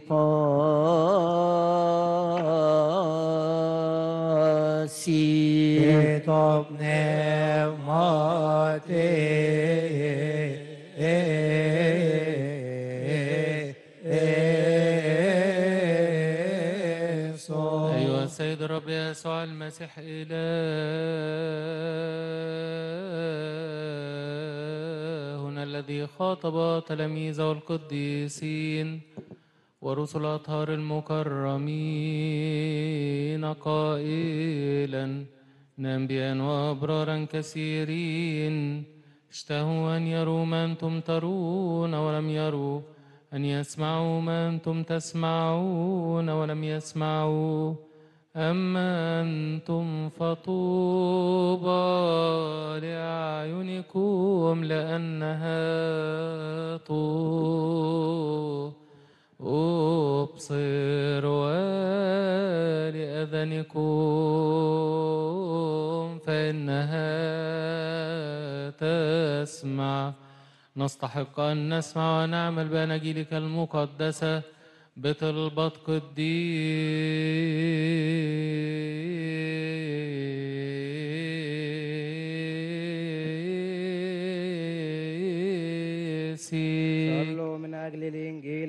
باسي Top Pneumati أيها السيد الرب يسوع المسيح إلهنا الذي خاطب تلاميذه القديسين ورسل الأطهار المكرمين قائلا إن أنبياء وأبرارا كثيرين اشتهوا أن يروا ما أنتم ترون ولم يروا أن يسمعوا ما أنتم تسمعون ولم يسمعوا أما أنتم فطوبى لأعينكم لأنها أبصر ولأذنكم فإنها تسمع نستحق أن نسمع ونعمل بأناجيلك المقدسة بطلبة قدسيك صلوا من أجل الإنجيل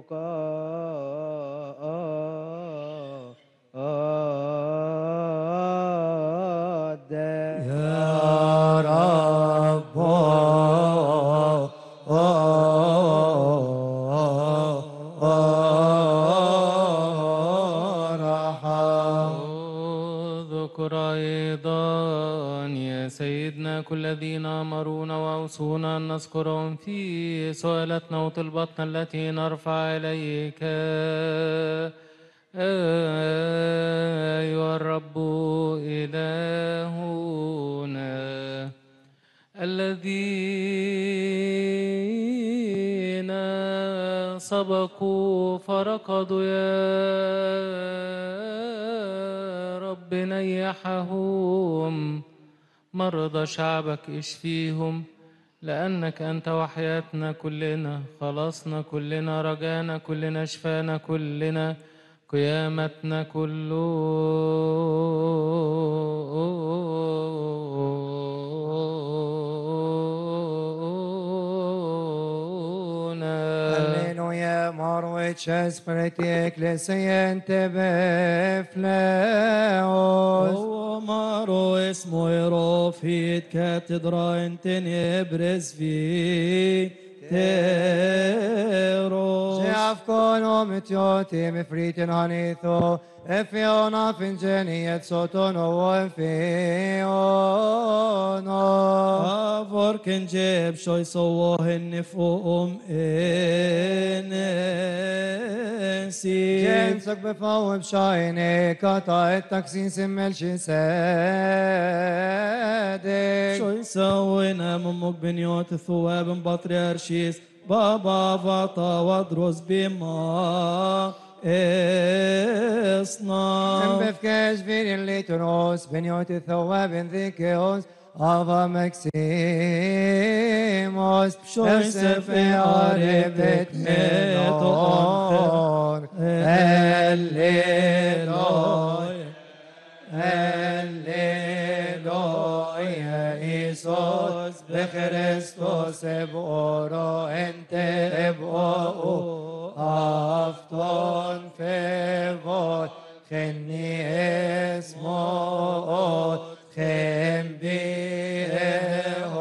المقدس يا رب ارحم اذكر أيضا يا سيدنا كل الذين أمرونا وأوصونا أن نذكرهم في سؤالتنا وطلباتنا التي نرفع إليك أيها الرب إلهنا الذين سبقوا فرقدوا يا رب نيحهم مرضى شعبك اشفيهم لأنك أنت وحياتنا كلنا خلاصنا كلنا رجانا كلنا شفانا كلنا قيامتنا كلنا Alleluia, Morwich, Spreti, Ecclesiente, Befleos. هو مارو اسمه يروفيت كاتدرا انتن يبرز في تيرو Sjafkono mitjoti mi fritin hanitho, efiona fingeniet sotono enfiono. أفور كن جيب شوي صوه النفوم إنسي جنسك بفوم شايني قطع التكسين سمل شنسادك شو يسوينا من مقبنيوت ثواب بطريرشيس بابا فاطا وادروس بما اصنع بفكاش فين اللي تروس بنيوت الثواب ذيكيوس أفا مكسيموس شو يسف عربت ميتون هللويا هللويا إيسوس بخريستوس بورو انت ابقو أفتون فيفوت خني اسمه خم بيه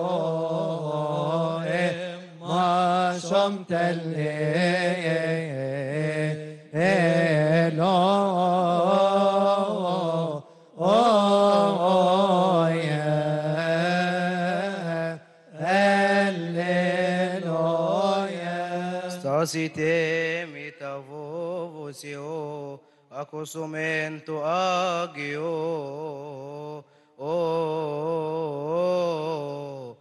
ما شمت Hallelujah. Stasite mitavovosio acosumento agio o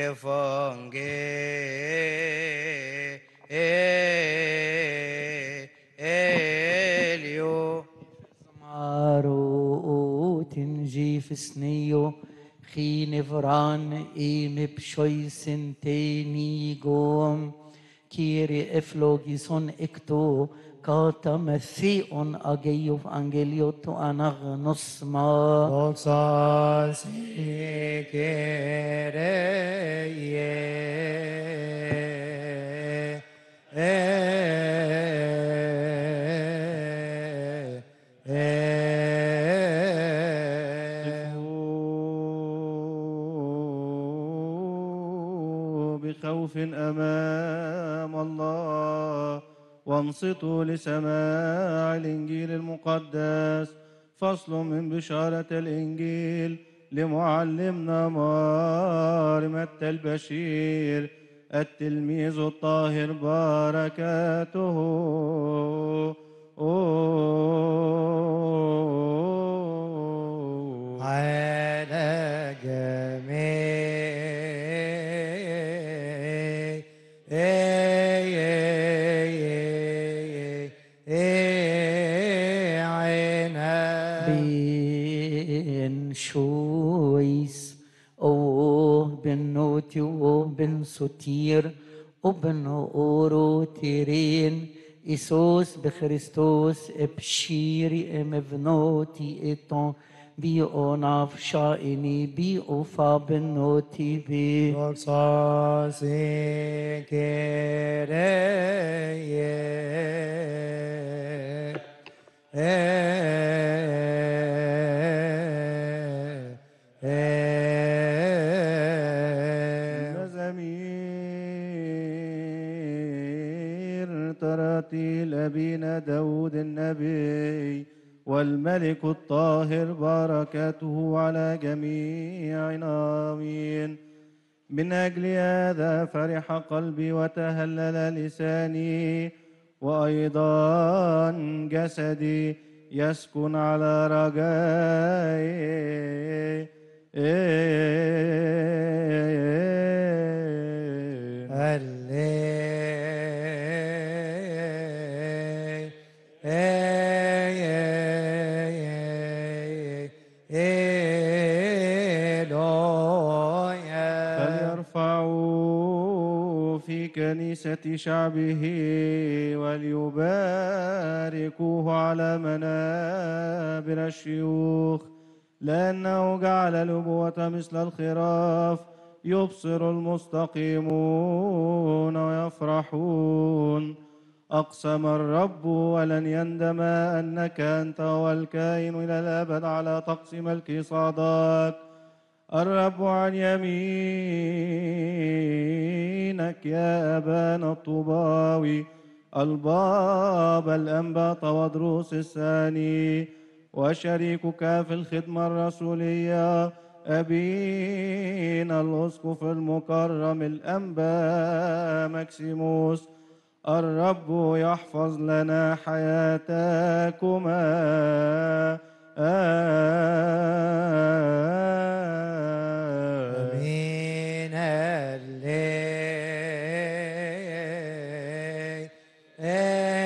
evangelio مارو تنجي في سنيو خين فران إيم بشوي سنتيني قوم كيري افلوجيسون اكتو كاتا مثيئون اجيوف انجليوتو انغنص ما Doxa si quereye. بخوف أمام الله وانصتوا لسماع الإنجيل المقدس فصل من بشارة الإنجيل لمعلمنا مارمة البشير التلميذ الطاهر بركاته على جميع بن شويس او بن نوتي وبن ستير وبن اورو تيرين إيسوس بخريستوس ابشيري ام بنوتي اتون بي أوناف شائني بي أوفا بنوتي بي Doxa sin querer. مزامير تراتيل أبينا داود النبي والملك الطاهر بركاته على جميعنا آمين من أجل هذا فرح قلبي وتهلل لساني وأيضا جسدي يسكن على رجائي فليرفعوا في كنيسة شعبه وليباركوه على منابر الشيوخ لأنه جعل الأبوة مثل الخراف يبصر المستقيمون ويفرحون أقسم الرب ولن يندم أنك أنت هو الكائن إلى الأبد على طقس ملك صادق الرب عن يمينك يا أبانا الطباوي الباب الأنبات ودروس الثاني وشريكك في الخدمة الرسولية أبينا الأسقف المكرم الأنبا مكسيموس الرب يحفظ لنا حياتكما من الليل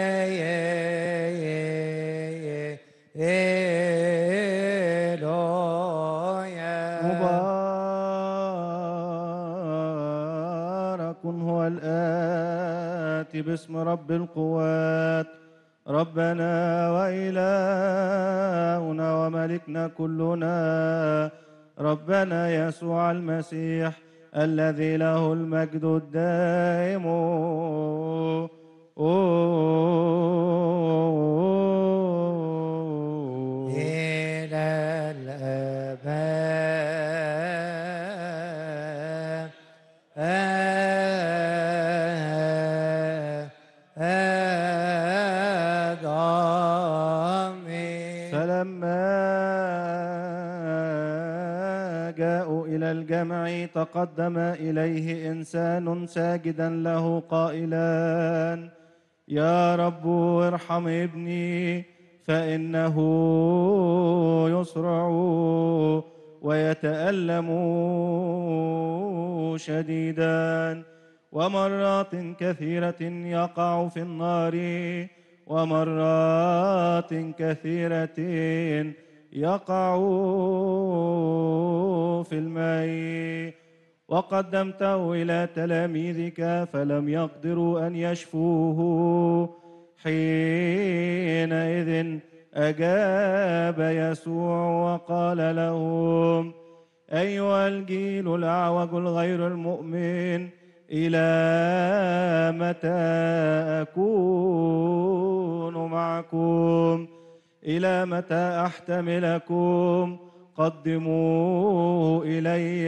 مبارك هو الآتي باسم رب القوات ربنا وإلهنا وملكنا كلنا ربنا يسوع المسيح الذي له المجد الدائم إلى الأبد آمين فلما جاءوا إلى الجمع تقدم إليه إنسان ساجدا له قائلا يا رب ارحم ابني فإنه يصرع ويتألم شديدا ومرات كثيرة يقع في النار ومرات كثيرة يقع في الماء وقدمته إلى تلاميذك فلم يقدروا أن يشفوه حينئذ أجاب يسوع وقال لهم أيها الجيل الأعوج الغير المؤمن إلى متى أكون معكم إلى متى أحتملكم قدموا إلي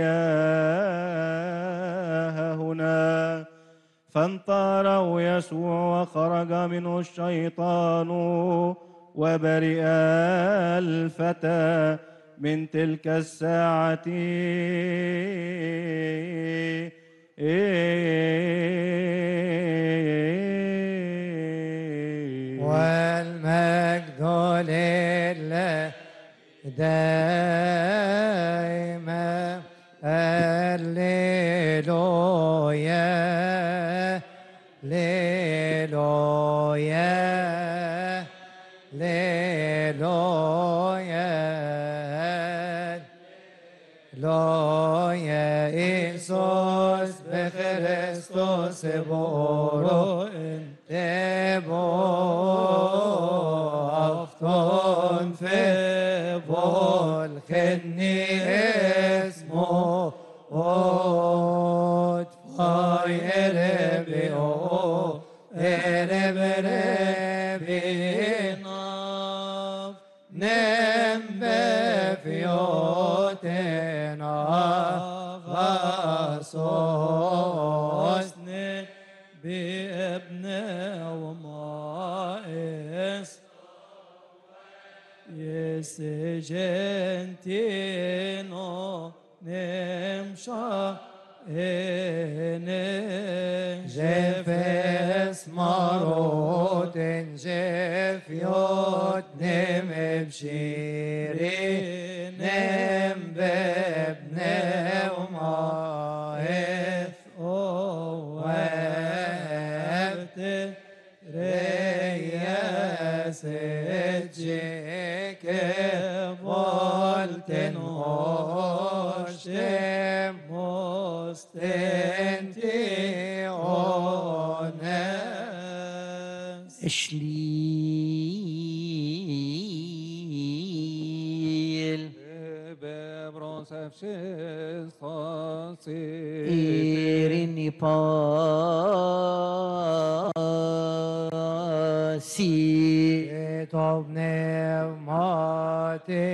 هنا فانطاروا يسوع وخرج منه الشيطان وبرئ الفتى من تلك الساعة والمجد لله دائما هللويا ليلويا ليلويا لويا إيسوس بخريستوس بورو تبو أفتون في بور الخني اسمه od fai erebi o erebi rebi naf nembe fiotena غصصني بابنه وما اس يسجنتينو نمشى إني جفس مروت جفيوت نم بشيري نم بابنه وما إث وابت رياس جيك volten hostem mostenti ones إشليل ببرونس افشيس خاصي إيريني باسي طب نعمتي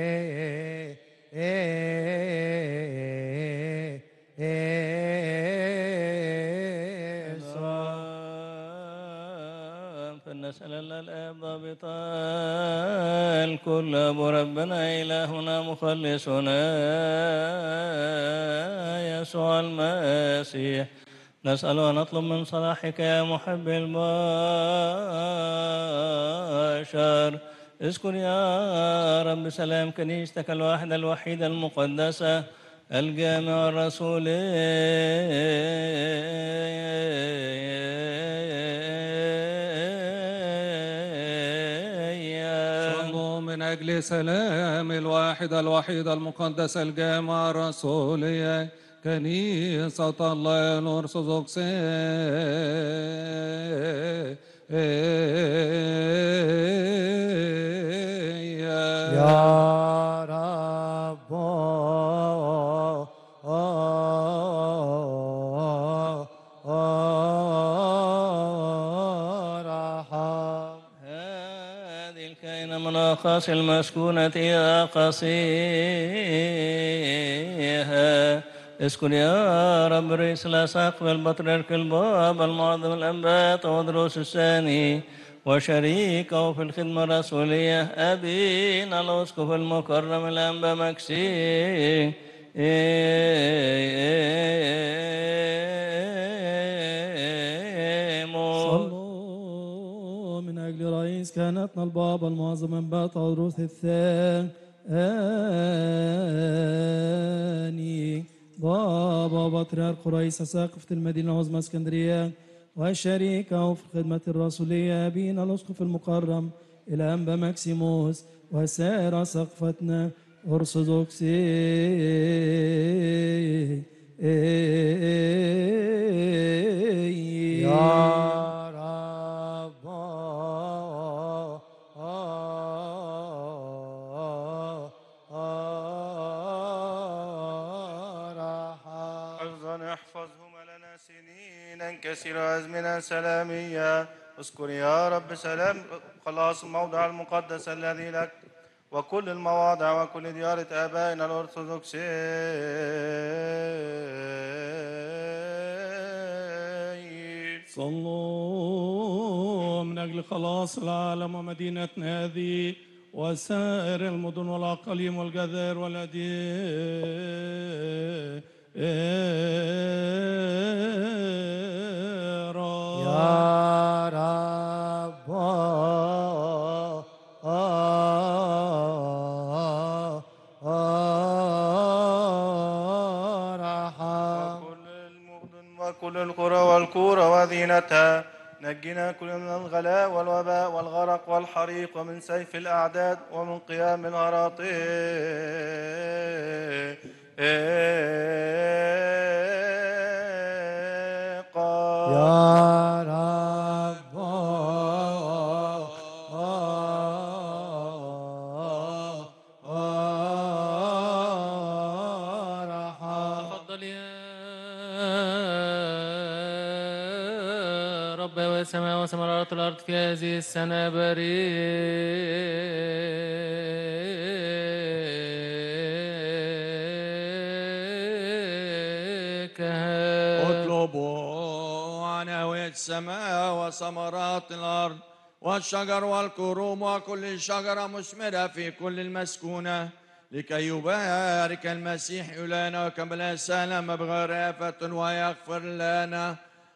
فلنسأل الله الآب ضابطا الكل أبو ربنا إلهنا مخلصنا يسوع المسيح نسأل ونطلب من صلاحك يا محب البشر اذكر يا رب سلام كنيستك الواحدة الوحيدة المقدسة الجامع الرسولي صلوا من أجل سلام الواحدة الوحيدة المقدسة الجامعة الرسولية كنيسة الله الأرثوذكسية يا رب ارحم هذه الكائنة من أقاص المسكونة إلى أقاصيها اذكر يا رب رئيس الأساقف البطريرك الباب المعظم الأنبات ودروس الثاني وشريكه في الخدمة الرسولية أبينا الأسقف المكرم الأنبا مكسي صلوا من أجل رئيس كهنتنا البابا المعظم انبات عروس الثاني بابا بطريرك رئيس ساقفة المدينة العظمى اسكندرية وشريكه في الخدمة الرسولية أبينا الأسقف المكرم إلى أنبا ماكسيموس وسائر سقفتنا أرثوذكسي يا رب ارحم حفظا احفظهما لنا سنينا كثيرة أزمنة سلامية اذكر يا رب سلام خلاص الموضع المقدس الذي لك وكل المواضع وكل ديارة آبائنا الأرثوذكسيين صلوا من أجل خلاص العالم ومدينتنا هذه وسائر المدن والأقاليم والجزائر والأديرة يا رب ارحم وكل المدن وكل القرى والكورى وذينتها نجنا كل من الغلاء والوباء والغرق والحريق ومن سيف الأعداد ومن قيام الهراطيق يا رب بوابة السماء وثمرات الأرض في هذه السنة بريكها اطلبوا عناوي السماء وثمرات الأرض والشجر والكروم وكل شجرة مثمرة في كل المسكونة لكي يبارك المسيح لنا وكمل سلام بغير آفة ويغفر لنا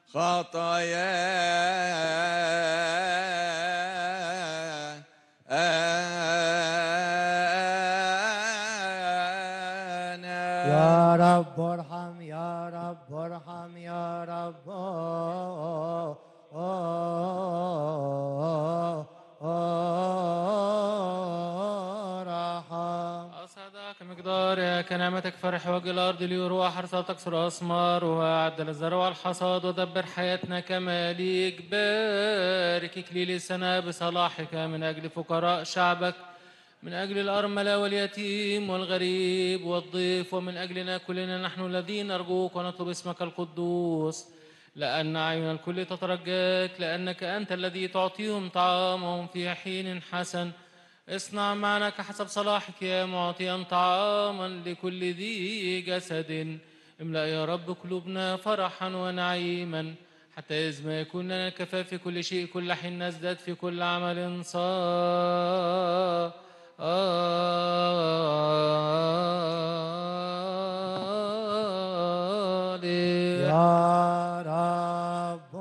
خطايانا يا رب ارحم يا رب ارحم يا رب ارحم أصعدك مقدار كنعمتك فرح وجه الأرض ليروى حرثها تكسر أسمار وأعدل الزرع والحصاد ودبر حياتنا كما ليك بارك إكليل السنة بصلاحك من أجل فقراء شعبك من أجل الأرملة واليتيم والغريب والضيف ومن أجلنا كلنا نحن الذين نرجوك ونطلب اسمك القدوس لأن أعين الكل تترجاك لأنك أنت الذي تعطيهم طعامهم في حين حسن اصنع معنا كحسب صلاحك يا معطيا طعاما لكل ذي جسد املأ يا رب قلوبنا فرحا ونعيما حتى إذ ما يكون لنا الكفاف في كل شيء كل حين نزداد في كل عمل صالح يا رب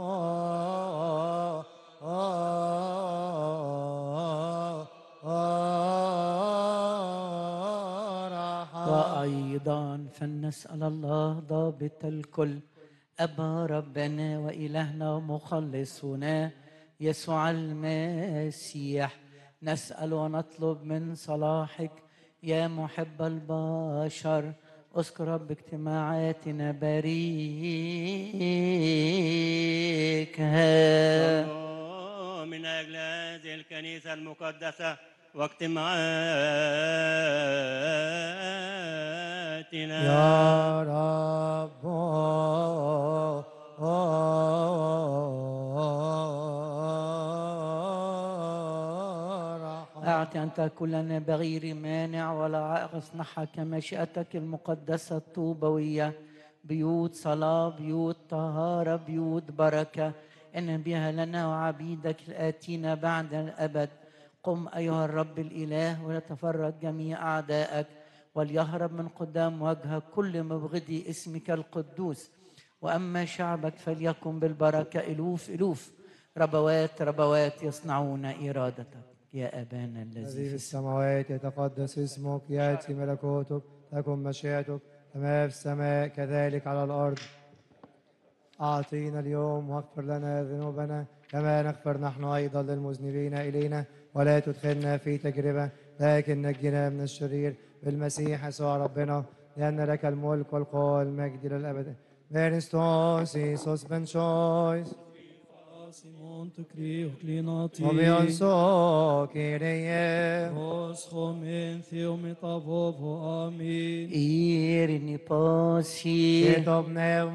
ارحم وأيضا فلنسأل الله ضابط الكل أبا ربنا وإلهنا ومخلصنا يسوع المسيح نسأل ونطلب من صلاحك يا محب البشر اذكر رب اجتماعاتنا باريكها صلوا من أجل هذه الكنيسة المقدسة واجتماعاتنا يا رب ارحم أعطي أنت كلنا بغير مانع ولا عائق اصنعها كمشيئتك المقدسة الطوبوية بيوت صلاة بيوت طهارة بيوت بركة إن بها لنا وعبيدك الآتين بعد الأبد قم أيها الرب الإله ولتفرج جميع أعدائك وليهرب من قدام وجهك كل مبغضي اسمك القدوس وأما شعبك فليكن بالبركة ألوف ألوف ربوات ربوات يصنعون إرادتك يا أبانا الذي الذي في في السماء السماوات يتقدس اسمك يأتي ملكوتك تكن مشيئتك كما في السماء كذلك على الأرض أعطينا اليوم واغفر لنا ذنوبنا كما نغفر نحن أيضا للمذنبين إلينا ولا تدخلنا في تجربة لكن نجنا من الشرير بالمسيح يسوع ربنا لأن لك الملك والقوة والمجد إلى الأبد Veristos Iisus benchois, Simon tu crio clinati. obionso Kyrie, Os homen theo metavovo. Amin. إيرني باسي Ito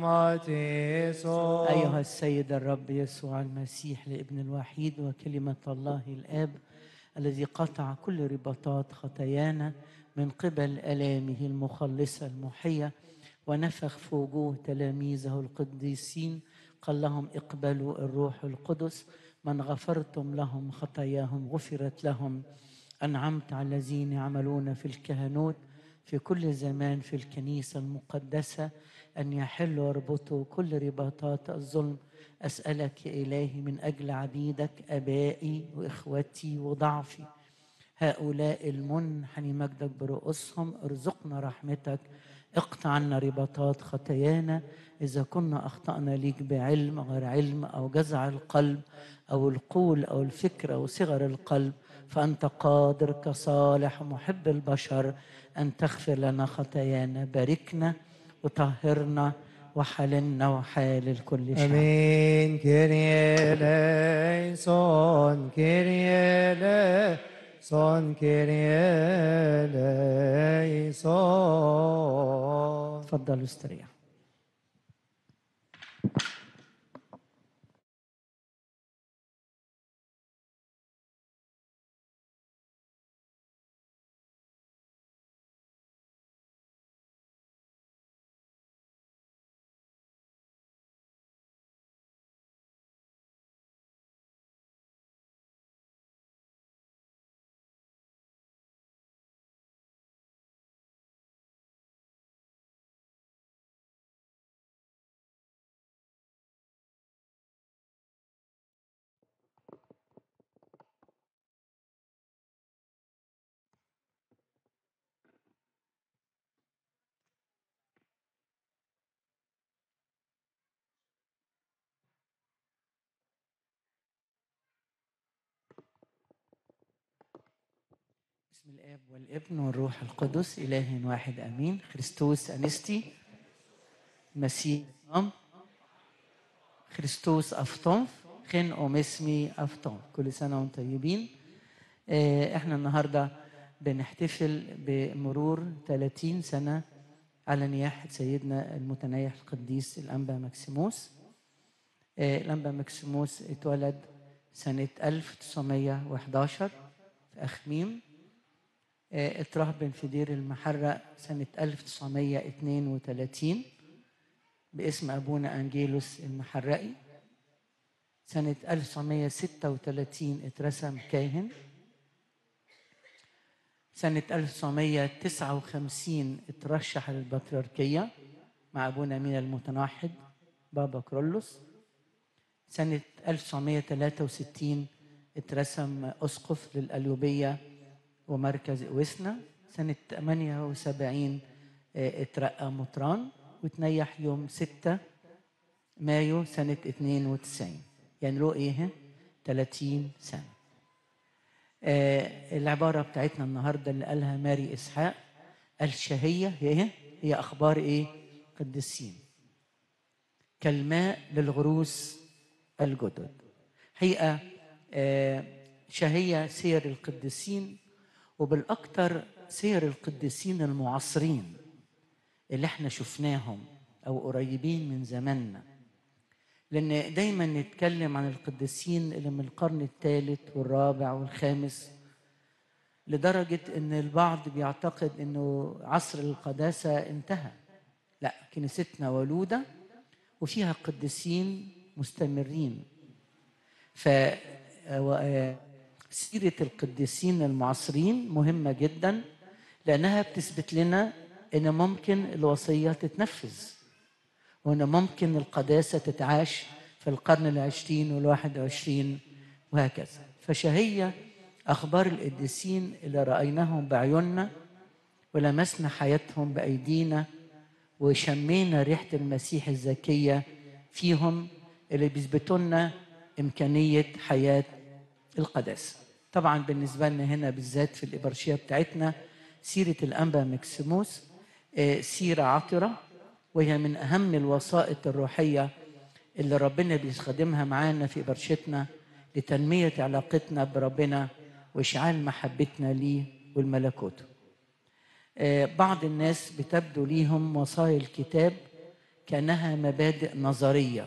pneumatis, أيها السيد الرب يسوع المسيح الابن الوحيد وكلمة الله الآب الذي قطع كل رباطات خطايانا من قبل آلامه المخلصة المحية ونفخ في وجوه تلاميذه القديسين قال لهم اقبلوا الروح القدس من غفرتم لهم خطاياهم غفرت لهم أنعمت على الذين يعملون في الكهنوت في كل زمان في الكنيسة المقدسة أن يحلوا ويربطوا كل رباطات الظلم أسألك يا إلهي من أجل عبيدك أبائي وإخوتي وضعفي هؤلاء المنحني مجدك برؤوسهم ارزقنا رحمتك اقطع عنا رباطات خطايانا إذا كنا أخطأنا ليك بعلم غير علم أو جزع القلب أو القول أو الفكر أو صغر القلب فأنت قادر كصالح محب البشر أن تغفر لنا خطايانا باركنا وطهرنا وحللنا وحالل كل شر Amen. Kyrie eleison, Kyrie eleison, Kyrie eleison. تفضلوا استريحوا الاب والابن والروح القدس اله واحد امين خريستوس انستي مسيح أم خريستوس افطنف خن ام اسمي افطنف كل سنه وانتم طيبين آه، احنا النهارده بنحتفل بمرور 30 سنه على نياحه سيدنا المتنيح القديس الانبا مكسيموس آه، الانبا مكسيموس اتولد سنه 1911 في اخميم آه، اترهبن في دير المحرق سنة 1932 باسم أبونا أنجيلوس المحرقي سنة 1936 اترسم كاهن سنة 1959 اترشح للبطريركية مع أبونا مينا المتناحد بابا كرولوس سنة 1963 اترسم أسقف للأليوبية ومركز وسنا سنة 78 آه، اترقى مطران وتنيح يوم 6 مايو سنة 92 يعني له ايه 30 سنة آه العبارة بتاعتنا النهاردة اللي قالها ماري إسحاق الشهية هي إيه؟ هي أخبار إيه قديسين كالماء للغروس الجدد حقيقة آه شهية سير القديسين وبالأكثر سير القديسين المعاصرين اللي احنا شفناهم أو قريبين من زماننا لأن دايما نتكلم عن القديسين اللي من القرن الثالث والرابع والخامس لدرجة إن البعض بيعتقد إنه عصر القداسة انتهى لا كنيستنا ولودة وفيها قديسين مستمرين ف و- سيرة القديسين المعاصرين مهمة جدا لأنها بتثبت لنا إن ممكن الوصية تتنفذ وإن ممكن القداسة تتعاش في القرن العشرين والواحد وعشرين وهكذا فشهية أخبار القديسين اللي رأيناهم بعيوننا ولمسنا حياتهم بأيدينا وشمينا ريحة المسيح الزكية فيهم اللي بيثبتوا لنا إمكانية حياة القداسة طبعا بالنسبة لنا هنا بالذات في الإبرشية بتاعتنا سيرة الأنبا مكسيموس آه، سيرة عطرة وهي من أهم الوسائط الروحية اللي ربنا بيستخدمها معانا في إبرشتنا لتنمية علاقتنا بربنا وإشعال محبتنا ليه والملكوته آه، بعض الناس بتبدو ليهم وصايا الكتاب كأنها مبادئ نظرية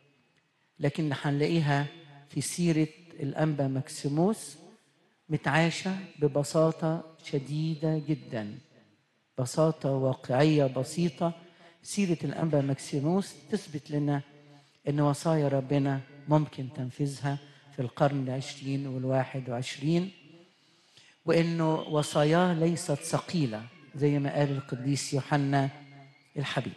لكن هنلاقيها في سيرة الأنبا مكسيموس متعاشة ببساطة شديدة جدا بساطة واقعية بسيطة سيرة الأنبا مكسيموس تثبت لنا أن وصايا ربنا ممكن تنفيذها في القرن العشرين والواحد وعشرين وأنه وصاياه ليست ثقيلة زي ما قال القديس يوحنا الحبيب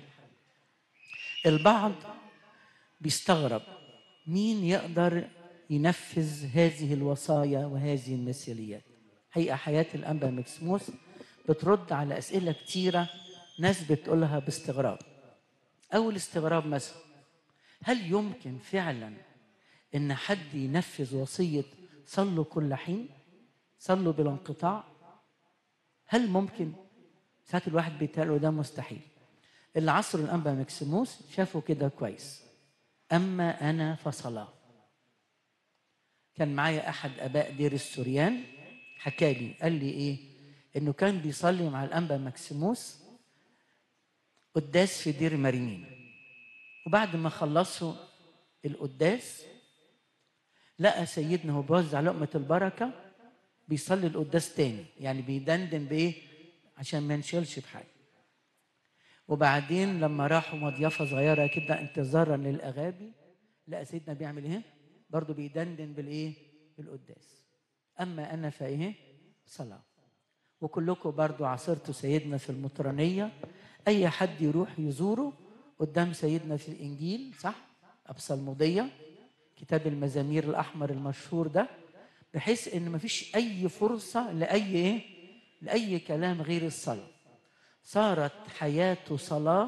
البعض بيستغرب مين يقدر ينفذ هذه الوصايا وهذه المثاليات حقيقة حياة الأنبا مكسموس بترد على أسئلة كتيرة ناس بتقولها باستغراب أول استغراب مثلا هل يمكن فعلا إن حد ينفذ وصية صلوا كل حين صلوا بلا انقطاع هل ممكن ساعات الواحد بيتقال ده مستحيل اللي عصر الأنبا مكسيموس شافوا كده كويس أما أنا فصلاة كان معايا أحد آباء دير السوريان حكى لي قال لي إيه إنه كان بيصلي مع الأنبا مكسيموس قداس في دير مريمين وبعد ما خلصوا القداس لقى سيدنا هو بيوزع لقمة البركة بيصلي القداس تاني يعني بيدندن بإيه عشان ما ينشغلش بحاجة وبعدين لما راحوا مضيافة صغيرة كده انتظارا للأغابي لقى سيدنا بيعمل إيه؟ برضه بيدندن بالإيه؟ بالقداس أما أنا فإيه؟ صلاة وكلكم برضه عاصرتوا سيدنا في المطرانية أي حد يروح يزوره قدام سيدنا في الإنجيل صح؟ أبصلمودية كتاب المزامير الأحمر المشهور ده بحيث إن مفيش أي فرصة لأي إيه؟ لأي كلام غير الصلاة صارت حياته صلاة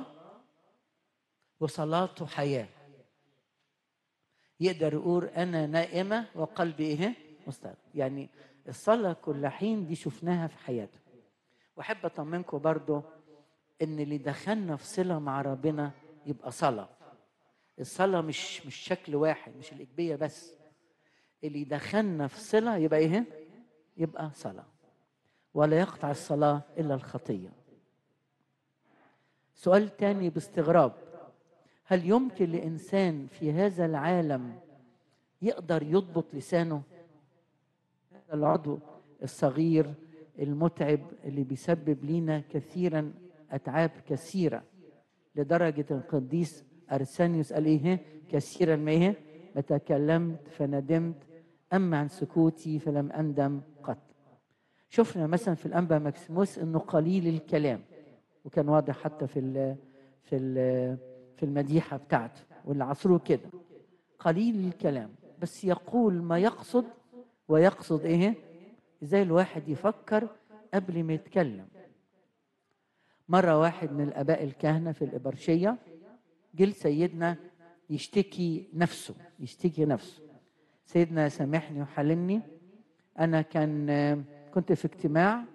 وصلاته حياة يقدر يقول أنا نائمة وقلبي إيه؟ مستيقظ يعني الصلاة كل حين دي شفناها في حياته واحب اطمنكم برضو ان اللي دخلنا في صلة مع ربنا يبقى صلاة الصلاة مش مش شكل واحد مش الإجبية بس اللي دخلنا في صلة يبقى ايه يبقى صلاة ولا يقطع الصلاة إلا الخطية سؤال تاني باستغراب هل يمكن لإنسان في هذا العالم يقدر يضبط لسانه هذا العضو الصغير المتعب اللي بيسبب لينا كثيرا أتعاب كثيرة لدرجة القديس أرسانيوس قال إيه كثيرا ما إيه ما تكلمت فندمت أما عن سكوتي فلم أندم قط شفنا مثلا في الأنبا ماكسيموس إنه قليل الكلام وكان واضح حتى في ال في ال في المديحة بتاعته واللي عصروه كده قليل الكلام بس يقول ما يقصد ويقصد ايه ازاي الواحد يفكر قبل ما يتكلم مرة واحد من الآباء الكهنة في الإبرشية جه سيدنا يشتكي نفسه يشتكي نفسه سيدنا سامحني وحلمني أنا كان كنت في اجتماع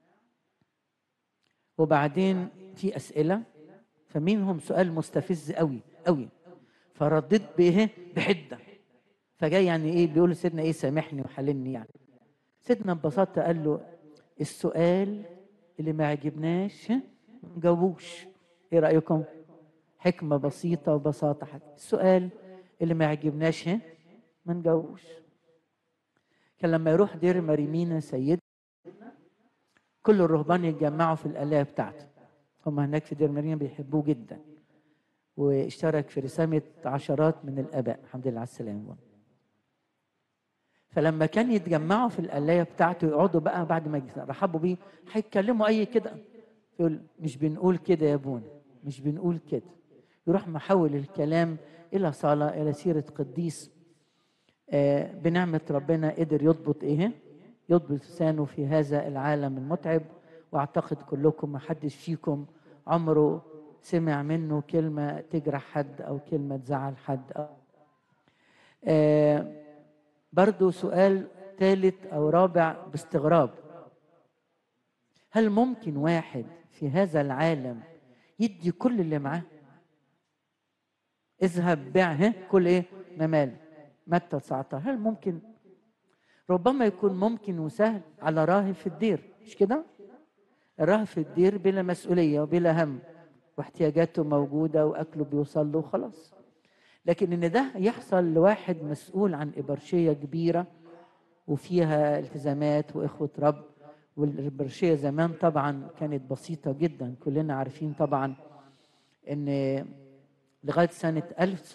وبعدين في أسئلة فمنهم سؤال مستفز قوي قوي فرديت بايه بحده فجاي يعني ايه بيقول لسيدنا ايه سامحني وحلمني يعني سيدنا ببساطه قال له السؤال اللي ما عجبناش ها، ما نجاوبوش ايه رايكم حكمه بسيطه وبساطه حاجة. السؤال اللي ما عجبناش ها، ما نجاوبوش كان لما يروح دير مريمينا سيدنا كل الرهبان يتجمعوا في الآلية بتاعته هم هناك في دير مريم بيحبوه جدا واشترك في رسامة عشرات من الآباء الحمد لله على السلامة فلما كان يتجمعوا في القلاية بتاعته يقعدوا بقى بعد ما رحبوا بيه هيتكلموا أي كده يقول مش بنقول كده يا ابونا مش بنقول كده يروح محول الكلام إلى صلاة إلى سيرة قديس آه بنعمة ربنا قدر يضبط إيه يضبط لسانه في هذا العالم المتعب واعتقد كلكم ما حدش فيكم عمره سمع منه كلمة تجرح حد أو كلمة تزعل حد أو آه برضو سؤال ثالث أو رابع باستغراب هل ممكن واحد في هذا العالم يدي كل اللي معاه اذهب بيعه كل ايه ممال متى 19 هل ممكن ربما يكون ممكن وسهل على راهب في الدير مش كده الراهب في الدير بلا مسؤوليه وبلا هم واحتياجاته موجوده واكله بيوصل له وخلاص لكن ان ده يحصل لواحد مسؤول عن ابرشيه كبيره وفيها التزامات واخوه رب والابرشيه زمان طبعا كانت بسيطه جدا كلنا عارفين طبعا ان لغايه سنه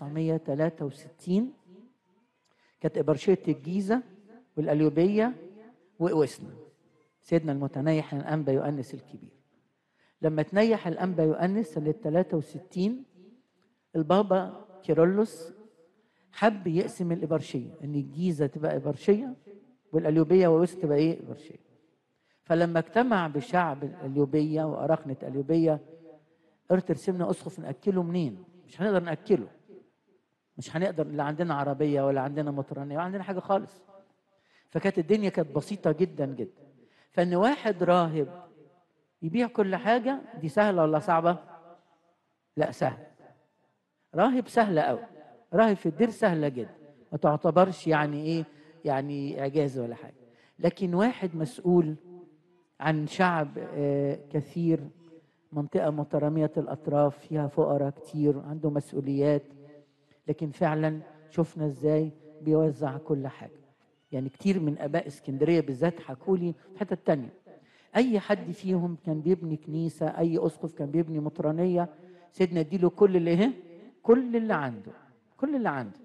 1963 كانت ابرشيه الجيزه والقليوبيه وقوسنا سيدنا المتنيح الانبا يؤنس الكبير لما تنيح الانبا يؤنس سنه 63 البابا كيرلس حب يقسم الابرشيه ان الجيزه تبقى ابرشيه والقليوبيه ووسط تبقى ايه ابرشيه فلما اجتمع بشعب القليوبيه واراخنه القليوبيه قلت رسمنا اسقف ناكله منين مش هنقدر ناكله مش هنقدر لا عندنا عربيه ولا عندنا مطرانيه ولا عندنا حاجه خالص فكانت الدنيا كانت بسيطه جدا جدا فان واحد راهب يبيع كل حاجه دي سهله ولا صعبه لا سهله راهب سهله قوي راهب في الدير سهله جدا ما تعتبرش يعني ايه يعني اعجاز ولا حاجه لكن واحد مسؤول عن شعب آه كثير منطقه متراميه الاطراف فيها فقراء كتير عنده مسؤوليات لكن فعلا شفنا ازاي بيوزع كل حاجه يعني كتير من اباء اسكندريه بالذات حكوا لي في حته تانية اي حد فيهم كان بيبني كنيسه اي اسقف كان بيبني مطرانيه سيدنا اديله كل اللي ايه كل اللي عنده كل اللي عنده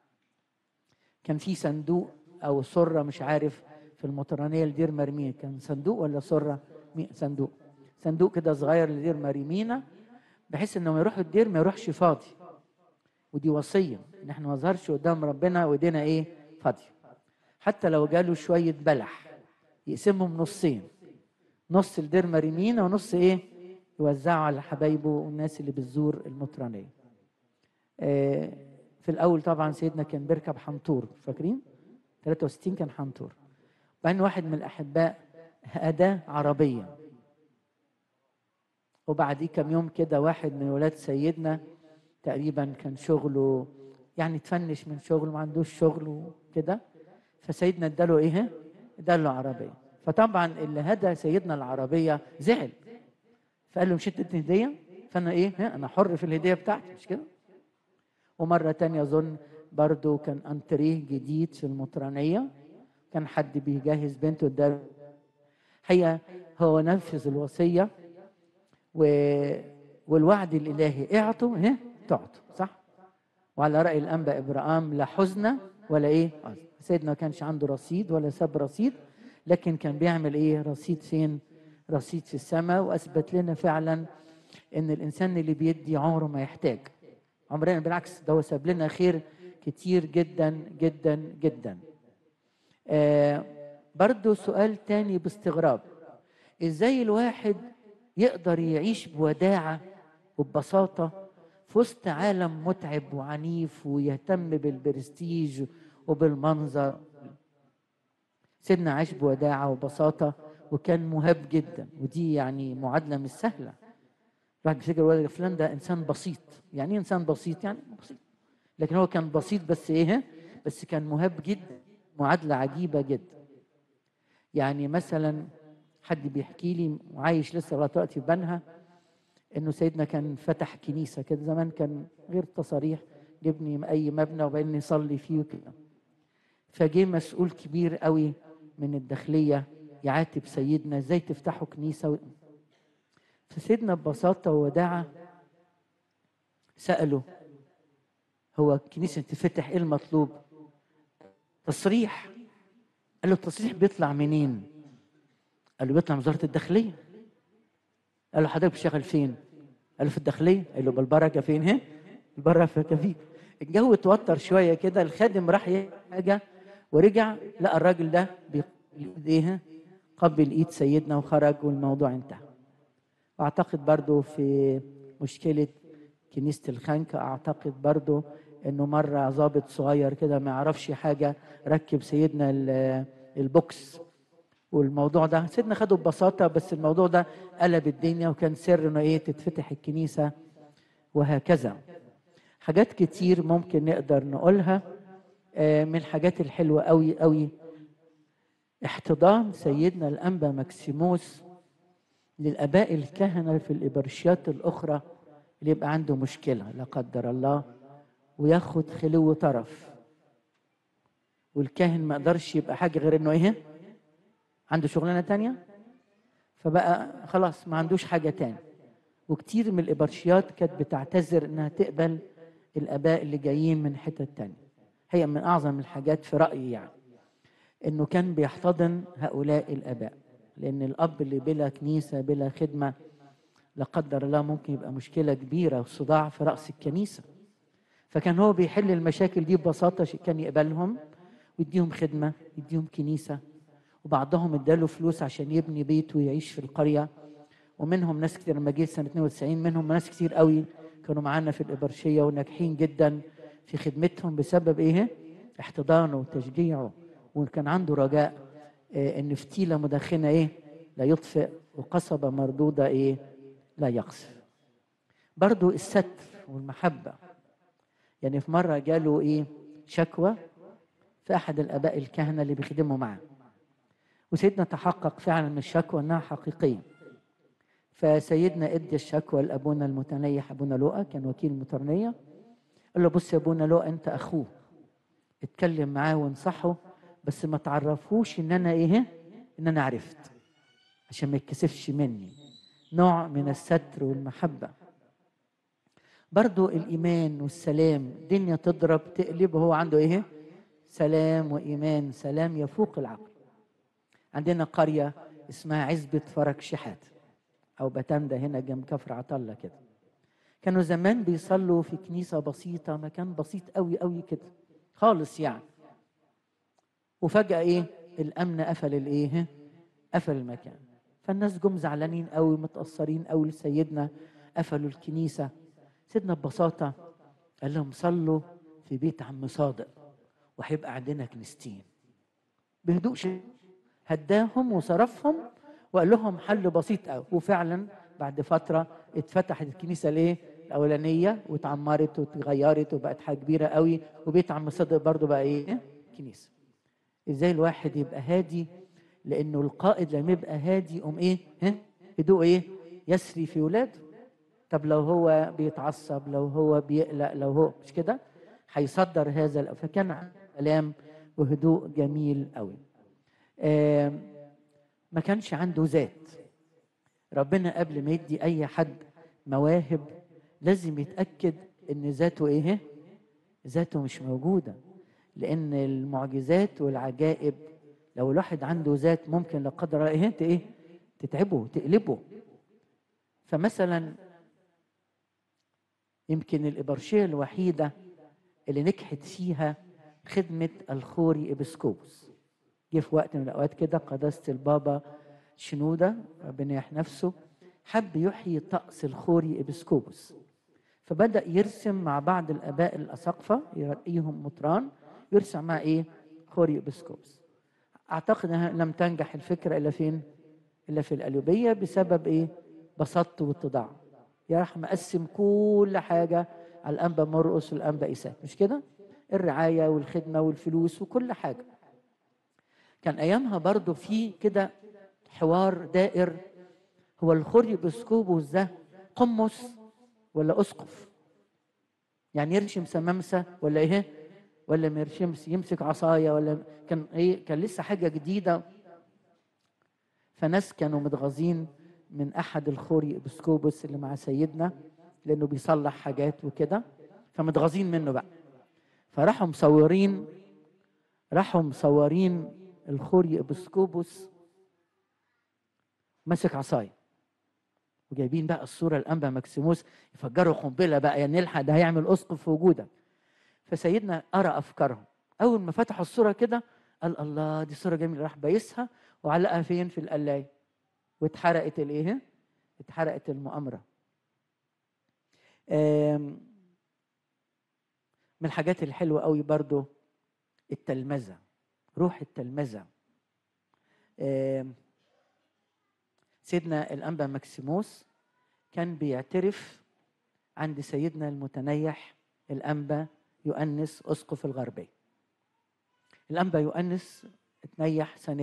كان في صندوق او سره مش عارف في المطرانيه لدير مرميه كان صندوق ولا سره صندوق صندوق كده صغير لدير مريمينا بحيث انه ما يروح الدير ما يروحش فاضي ودي وصيه ان احنا ما نظهرش قدام ربنا وايدينا ايه فاضيه حتى لو جاله شويه بلح يقسمهم نصين نص لدير مريمينا ونص ايه يوزعه على حبايبه والناس اللي بتزور المطرانيه آه في الاول طبعا سيدنا كان بيركب حنطور فاكرين 63 كان حنطور بعدين واحد من الأحباء أداة عربية وبعديه كم يوم كده واحد من ولاد سيدنا تقريبا كان شغله يعني تفنش من شغله ما عندوش شغل وكده فسيدنا اداله ايه اداله عربيه فطبعا اللي هدى سيدنا العربيه زعل فقال له مش انت اديتني هديه فانا ايه ها انا حر في الهديه بتاعتي مش كده ومره تانية اظن برضو كان انتريه جديد في المطرانيه كان حد بيجهز بنته اداله حقيقه هو نفذ الوصيه و... والوعد الالهي اعطوا ها تعطوا صح وعلى راي الانبا ابراهام لا حزن ولا ايه حزن. سيدنا ما كانش عنده رصيد ولا ساب رصيد لكن كان بيعمل ايه رصيد فين رصيد في السماء واثبت لنا فعلا ان الانسان اللي بيدي عمره ما يحتاج عمرنا بالعكس ده هو ساب لنا خير كتير جدا جدا جدا آه برضو سؤال تاني باستغراب ازاي الواحد يقدر يعيش بوداعة وببساطة في وسط عالم متعب وعنيف ويهتم بالبرستيج وبالمنظر سيدنا عاش بوداعة وبساطة وكان مهاب جدا ودي يعني معادلة مش سهلة الواحد بيفتكر ولد فلان ده إنسان بسيط يعني إيه إنسان بسيط يعني بسيط لكن هو كان بسيط بس إيه بس كان مهاب جدا معادلة عجيبة جدا يعني مثلا حد بيحكي لي وعايش لسه لغايه دلوقتي في بنها انه سيدنا كان فتح كنيسه كده زمان كان غير تصاريح نبني اي مبنى وبعدين نصلي فيه وكده فجه مسؤول كبير قوي من الداخليه يعاتب سيدنا ازاي تفتحوا كنيسه و... فسيدنا ببساطه ووداعه ساله هو الكنيسه تفتح ايه المطلوب تصريح قال له التصريح بيطلع منين قال له بيطلع من وزاره الداخليه قال له حضرتك بتشتغل فين قال له في الداخليه قال له بالبركه فين هي البركه فيك الجو اتوتر شويه كده الخادم راح يعمل حاجه ورجع لقى الراجل ده بيقبل ايه قبل ايد سيدنا وخرج والموضوع انتهى واعتقد برضو في مشكله كنيسه الخنكه اعتقد برضو انه مره ظابط صغير كده ما يعرفش حاجه ركب سيدنا البوكس والموضوع ده سيدنا خده ببساطه بس الموضوع ده قلب الدنيا وكان سر انه ايه تتفتح الكنيسه وهكذا حاجات كتير ممكن نقدر نقولها من الحاجات الحلوه قوي قوي احتضان سيدنا الانبا مكسيموس للاباء الكهنه في الابرشيات الاخرى اللي يبقى عنده مشكله لا قدر الله وياخد خلو طرف والكاهن ما قدرش يبقى حاجه غير انه ايه عنده شغلانه تانية فبقى خلاص ما عندوش حاجه تاني وكتير من الابرشيات كانت بتعتذر انها تقبل الاباء اللي جايين من حتت تانية هي من اعظم الحاجات في رايي يعني انه كان بيحتضن هؤلاء الاباء لان الاب اللي بلا كنيسه بلا خدمه لا قدر الله ممكن يبقى مشكله كبيره وصداع في راس الكنيسه فكان هو بيحل المشاكل دي ببساطه كان يقبلهم ويديهم خدمه يديهم كنيسه وبعضهم اداله فلوس عشان يبني بيت ويعيش في القريه ومنهم ناس كتير لما جيت سنه 92 منهم ناس كتير قوي كانوا معانا في الابرشيه وناجحين جدا في خدمتهم بسبب ايه؟ احتضانه وتشجيعه وكان عنده رجاء إيه ان فتيله مدخنه ايه؟ لا يطفئ وقصبه مردوده ايه؟ لا يقصف. برضو الستر والمحبه يعني في مره جاله ايه؟ شكوى في احد الاباء الكهنه اللي بيخدموا معاه. وسيدنا تحقق فعلا من الشكوى انها حقيقيه. فسيدنا ادى الشكوى لابونا المتنيح ابونا لؤى كان وكيل المطرنيه قال له بص يا ابونا لؤى انت اخوه اتكلم معاه وانصحه بس ما تعرفوش ان انا ايه ان انا عرفت عشان ما يتكسفش مني نوع من الستر والمحبه برضو الايمان والسلام الدنيا تضرب تقلب هو عنده ايه سلام وايمان سلام يفوق العقل عندنا قريه اسمها عزبه فرج شحات او بتندة هنا جنب كفر عطله كده كانوا زمان بيصلوا في كنيسه بسيطه مكان بسيط قوي قوي كده خالص يعني وفجاه ايه الامن قفل الايه قفل المكان فالناس جم زعلانين قوي متاثرين قوي لسيدنا قفلوا الكنيسه سيدنا ببساطه قال لهم صلوا في بيت عم صادق وهيبقى عندنا كنيستين بهدوء شيء هداهم وصرفهم وقال لهم حل بسيط قوي وفعلا بعد فتره اتفتحت الكنيسه الايه الاولانيه واتعمرت واتغيرت وبقت حاجه كبيره قوي وبيت عم صدق برضو بقى ايه كنيسه ازاي الواحد يبقى هادي لانه القائد لما يبقى هادي يقوم ايه ها هدوء ايه يسري في ولاده طب لو هو بيتعصب لو هو بيقلق لو هو مش كده هيصدر هذا الأ- فكان عنده كلام وهدوء جميل قوي آم، ما كانش عنده ذات ربنا قبل ما يدي اي حد مواهب لازم يتاكد ان ذاته ايه ذاته مش موجوده لان المعجزات والعجائب لو الواحد عنده ذات ممكن لا قدر الله ايه ت- ايه تتعبه تقلبه فمثلا يمكن الإبرشية الوحيدة اللي نجحت فيها خدمة الخوري إبسكوبوس جه في وقت من الأوقات كده قداسة البابا شنودة ربنا يحيي نفسه حب يحيي طقس الخوري إبسكوبوس فبدأ يرسم مع بعض الآباء الأساقفة يرقيهم مطران يرسم مع إيه؟ خوري إبسكوبوس أعتقد أنها لم تنجح الفكرة إلا فين؟ إلا في القليوبية بسبب إيه؟ بساطته واتضاعه يا راح مقسم كل حاجة على الأنبا مرقس والأنبا إيساك مش كده؟ الرعاية والخدمة والفلوس وكل حاجة كان أيامها برضو في كده حوار دائر هو الخوري بسكوبوس ده قمص ولا أسقف يعني يرشم سمامسة ولا إيه ولا ما يرشمش يمسك عصاية ولا كان إيه كان لسه حاجة جديدة فناس كانوا متغاظين من احد الخوري ابسكوبوس اللي مع سيدنا لانه بيصلح حاجات وكده فمتغاظين منه بقى فراحوا مصورين راحوا مصورين الخوري ابسكوبوس ماسك عصايه وجايبين بقى الصوره الانبا مكسيموس يفجروا قنبله بقى يعني نلحق ده هيعمل اسقف في وجودك فسيدنا قرا افكارهم اول ما فتحوا الصوره كده قال الله دي صوره جميله راح بايسها وعلقها فين في القلايه واتحرقت الايه اتحرقت المؤامره آم، من الحاجات الحلوه قوي برضو التلمذه روح التلمذه آم، سيدنا الانبا مكسيموس كان بيعترف عند سيدنا المتنيح الانبا يؤنس اسقف الغربيه الانبا يؤنس اتنيح سنه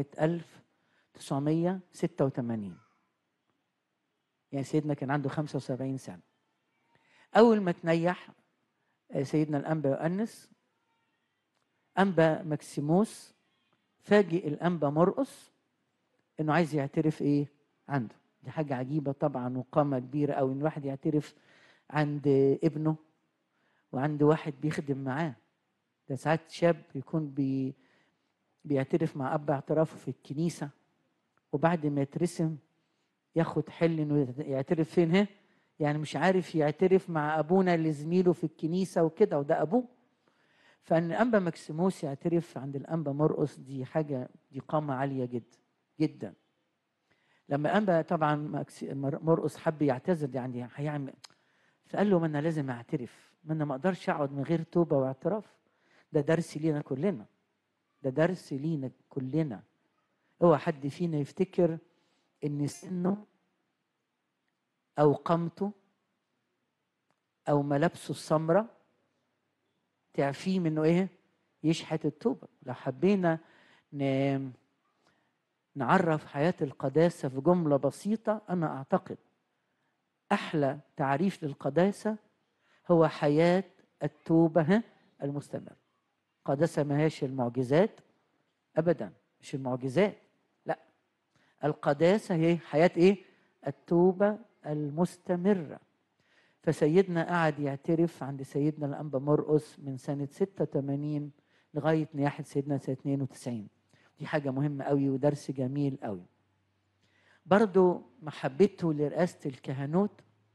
1986 يعني سيدنا كان عنده 75 سنه اول ما تنيح آه، سيدنا الانبا يؤنس انبا مكسيموس فاجئ الانبا مرقس انه عايز يعترف ايه عنده دي حاجه عجيبه طبعا وقامه كبيره قوي ان الواحد يعترف عند ابنه وعند واحد بيخدم معاه ده ساعات شاب يكون بي بيعترف مع اب اعترافه في الكنيسه وبعد ما يترسم ياخد حل انه يعترف فين ها يعني مش عارف يعترف مع ابونا اللي زميله في الكنيسه وكده وده ابوه فان انبا مكسيموس يعترف عند الانبا مرقس دي حاجه دي قامه عاليه جدا جدا لما انبا طبعا مكس- مر- مرقس حب يعتذر يعني هيعمل فقال له ما انا لازم اعترف ما انا ما اقدرش اقعد من غير توبه واعتراف ده درس لينا كلنا ده درس لينا كلنا اوعى حد فينا يفتكر ان سنه او قامته او ملابسه السمراء تعفيه منه ايه يشحت التوبه لو حبينا ن... نعرف حياه القداسه في جمله بسيطه انا اعتقد احلى تعريف للقداسه هو حياه التوبه المستمره قداسه ما هيش المعجزات ابدا مش المعجزات لا القداسه هي حياه ايه التوبه المستمره فسيدنا قعد يعترف عند سيدنا الانبا مرقس من سنه 86 لغايه نياحه سيدنا سنه 92 دي حاجه مهمه قوي ودرس جميل قوي برضو محبته لرئاسه الكهنوت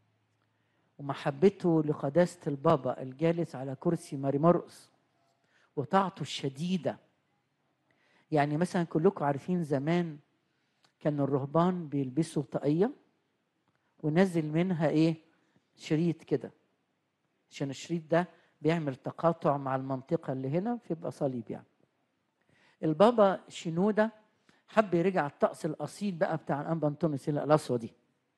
ومحبته لقداسه البابا الجالس على كرسي ماري مرقس وطاعته الشديده يعني مثلا كلكم عارفين زمان كان الرهبان بيلبسوا طاقيه ونزل منها ايه شريط كده عشان الشريط ده بيعمل تقاطع مع المنطقة اللي هنا فيبقى صليب يعني البابا شنودة حب يرجع الطقس الاصيل بقى بتاع الانبا انطونيوس القلاصوه دي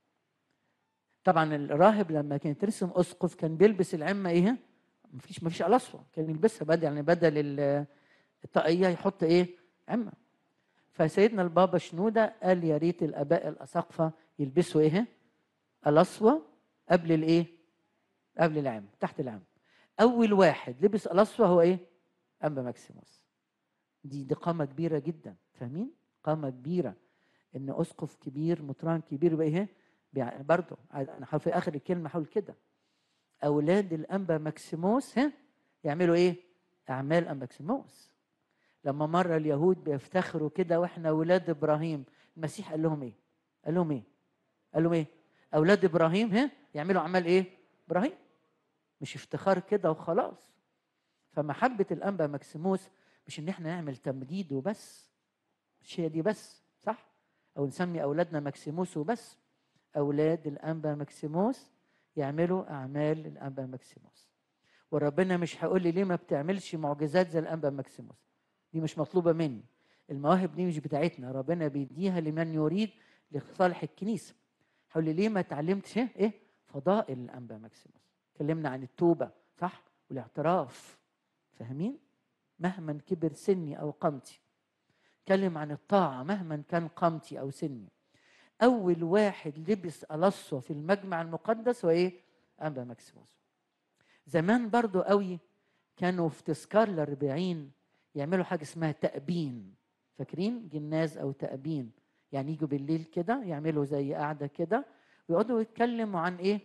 طبعا الراهب لما كان يترسم اسقف كان بيلبس العمه ايه مفيش مفيش قلاصوه كان يلبسها بدل يعني بدل ال- الطاقيه يحط ايه عمه فسيدنا البابا شنوده قال يا ريت الاباء الاساقفه يلبسوا ايه قلاصوه قبل الايه قبل العم تحت العم اول واحد لبس قلاصوه هو ايه انبا ماكسيموس دي دي قامه كبيره جدا فاهمين قامه كبيره ان اسقف كبير مطران كبير يبقى ايه بيع- برضه انا حاول في اخر الكلمه حاول كده اولاد الانبا ماكسيموس ها يعملوا ايه اعمال انبا ماكسيموس لما مره اليهود بيفتخروا كده واحنا اولاد ابراهيم المسيح قال لهم ايه قال لهم ايه قال لهم ايه اولاد ابراهيم ها يعملوا اعمال ايه ابراهيم مش افتخار كده وخلاص فمحبه الانبا ماكسيموس مش ان احنا نعمل تمجيد وبس مش هي دي بس صح او نسمي اولادنا ماكسيموس وبس اولاد الانبا ماكسيموس يعملوا اعمال الانبا ماكسيموس وربنا مش هيقول لي ليه ما بتعملش معجزات زي الانبا ماكسيموس دي مش مطلوبه مني المواهب دي مش بتاعتنا ربنا بيديها لمن يريد لصالح الكنيسه هقول لي ليه ما اتعلمتش ايه ايه فضائل الانبا ماكسيموس اتكلمنا عن التوبه صح والاعتراف فاهمين مهما كبر سني او قامتي اتكلم عن الطاعه مهما كان قامتي او سني اول واحد لبس قلصه في المجمع المقدس هو ايه انبا ماكسيموس زمان برضو قوي كانوا في تذكار الأربعين يعملوا حاجة اسمها تأبين فاكرين جناز أو تأبين يعني يجوا بالليل كده يعملوا زي قاعدة كده ويقعدوا يتكلموا عن إيه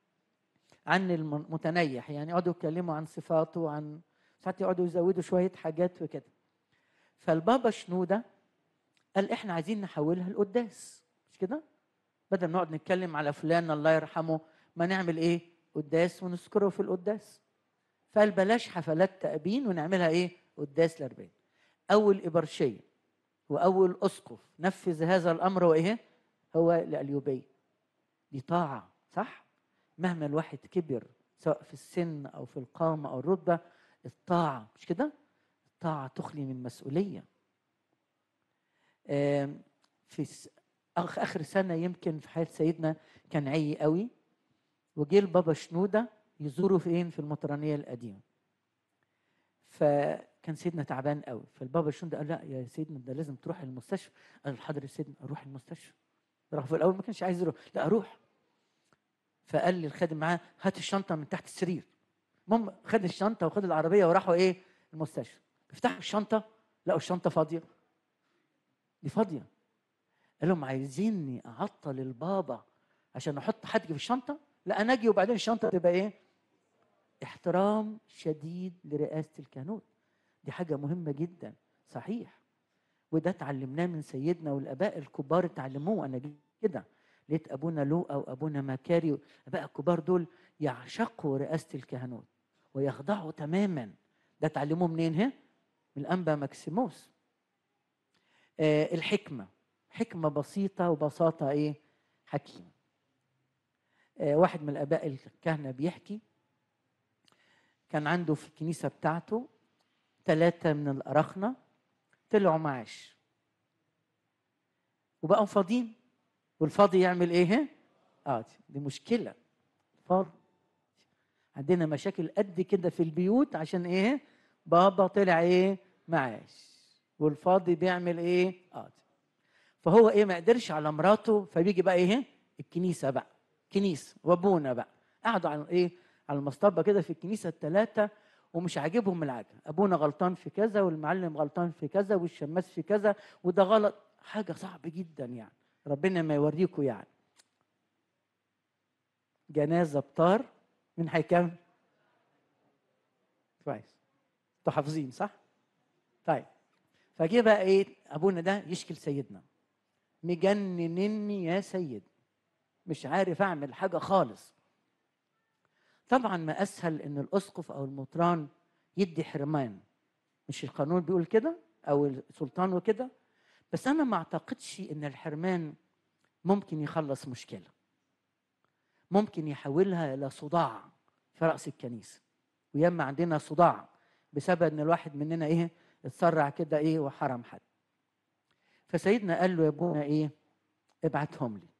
عن المتنيح يعني يقعدوا يتكلموا عن صفاته وعن ساعات يقعدوا يزودوا شوية حاجات وكده فالبابا شنودة قال احنا عايزين نحولها القداس مش كده بدل ما نقعد نتكلم على فلان الله يرحمه ما نعمل ايه قداس ونذكره في القداس فقال بلاش حفلات تأبين ونعملها ايه قداس الأربعين أول إبرشية وأول أسقف نفذ هذا الأمر وإيه هو الأليوبية دي طاعة صح مهما الواحد كبر سواء في السن أو في القامة أو الرتبة الطاعة مش كده الطاعة تخلي من مسؤولية آم، في س- أخ- آخر سنة يمكن في حياة سيدنا كان عي قوي وجه البابا شنودة يزوره فين في المطرانية القديمة فكان سيدنا تعبان قوي فالبابا شنودة قال لا يا سيدنا ده لازم تروح المستشفى قال حاضر يا سيدنا اروح المستشفى راح في الاول ما كانش عايز يروح لا اروح فقال لي الخادم معاه هات الشنطه من تحت السرير المهم خد الشنطه وخد العربيه وراحوا ايه المستشفى بيفتحوا الشنطه لقوا الشنطه فاضيه دي فاضيه قال لهم عايزيني اعطل البابا عشان احط حاجه في الشنطه لا انا اجي وبعدين الشنطه تبقى ايه احترام شديد لرئاسه الكهنوت دي حاجه مهمه جدا صحيح وده اتعلمناه من سيدنا والاباء الكبار اتعلموه انا كده لقيت ابونا لوقا وابونا مكاري الاباء الكبار دول يعشقوا رئاسه الكهنوت ويخضعوا تماما ده اتعلموه منين ها من الانبا ماكسيموس آه الحكمه حكمه بسيطه وبساطه ايه حكيمه آه واحد من الاباء الكهنه بيحكي كان عنده في الكنيسه بتاعته ثلاثه من الاراخنه طلعوا معاش وبقوا فاضيين والفاضي يعمل ايه اه دي- دي مشكله فاضي عندنا مشاكل قد كده في البيوت عشان ايه بابا طلع ايه معاش والفاضي بيعمل ايه اه دي. فهو ايه ما قدرش على مراته فبيجي بقى ايه الكنيسه بقى كنيسه وابونا بقى قعدوا على ايه على المصطبه كده في الكنيسه الثلاثه ومش عاجبهم العجل ابونا غلطان في كذا والمعلم غلطان في كذا والشماس في كذا وده غلط حاجه صعب جدا يعني ربنا ما يوريكم يعني جنازه بطار من هيكمل كويس انتوا حافظين صح طيب فجه بقى ايه ابونا ده يشكي لسيدنا مجننني يا سيد مش عارف اعمل حاجه خالص طبعا ما اسهل ان الاسقف او المطران يدي حرمان مش القانون بيقول كده او السلطان وكده بس انا ما اعتقدش ان الحرمان ممكن يخلص مشكله ممكن يحولها الى صداع في راس الكنيسه وياما عندنا صداع بسبب ان الواحد مننا ايه اتسرع كده ايه وحرم حد فسيدنا قال له يا ابونا ايه ابعتهم لي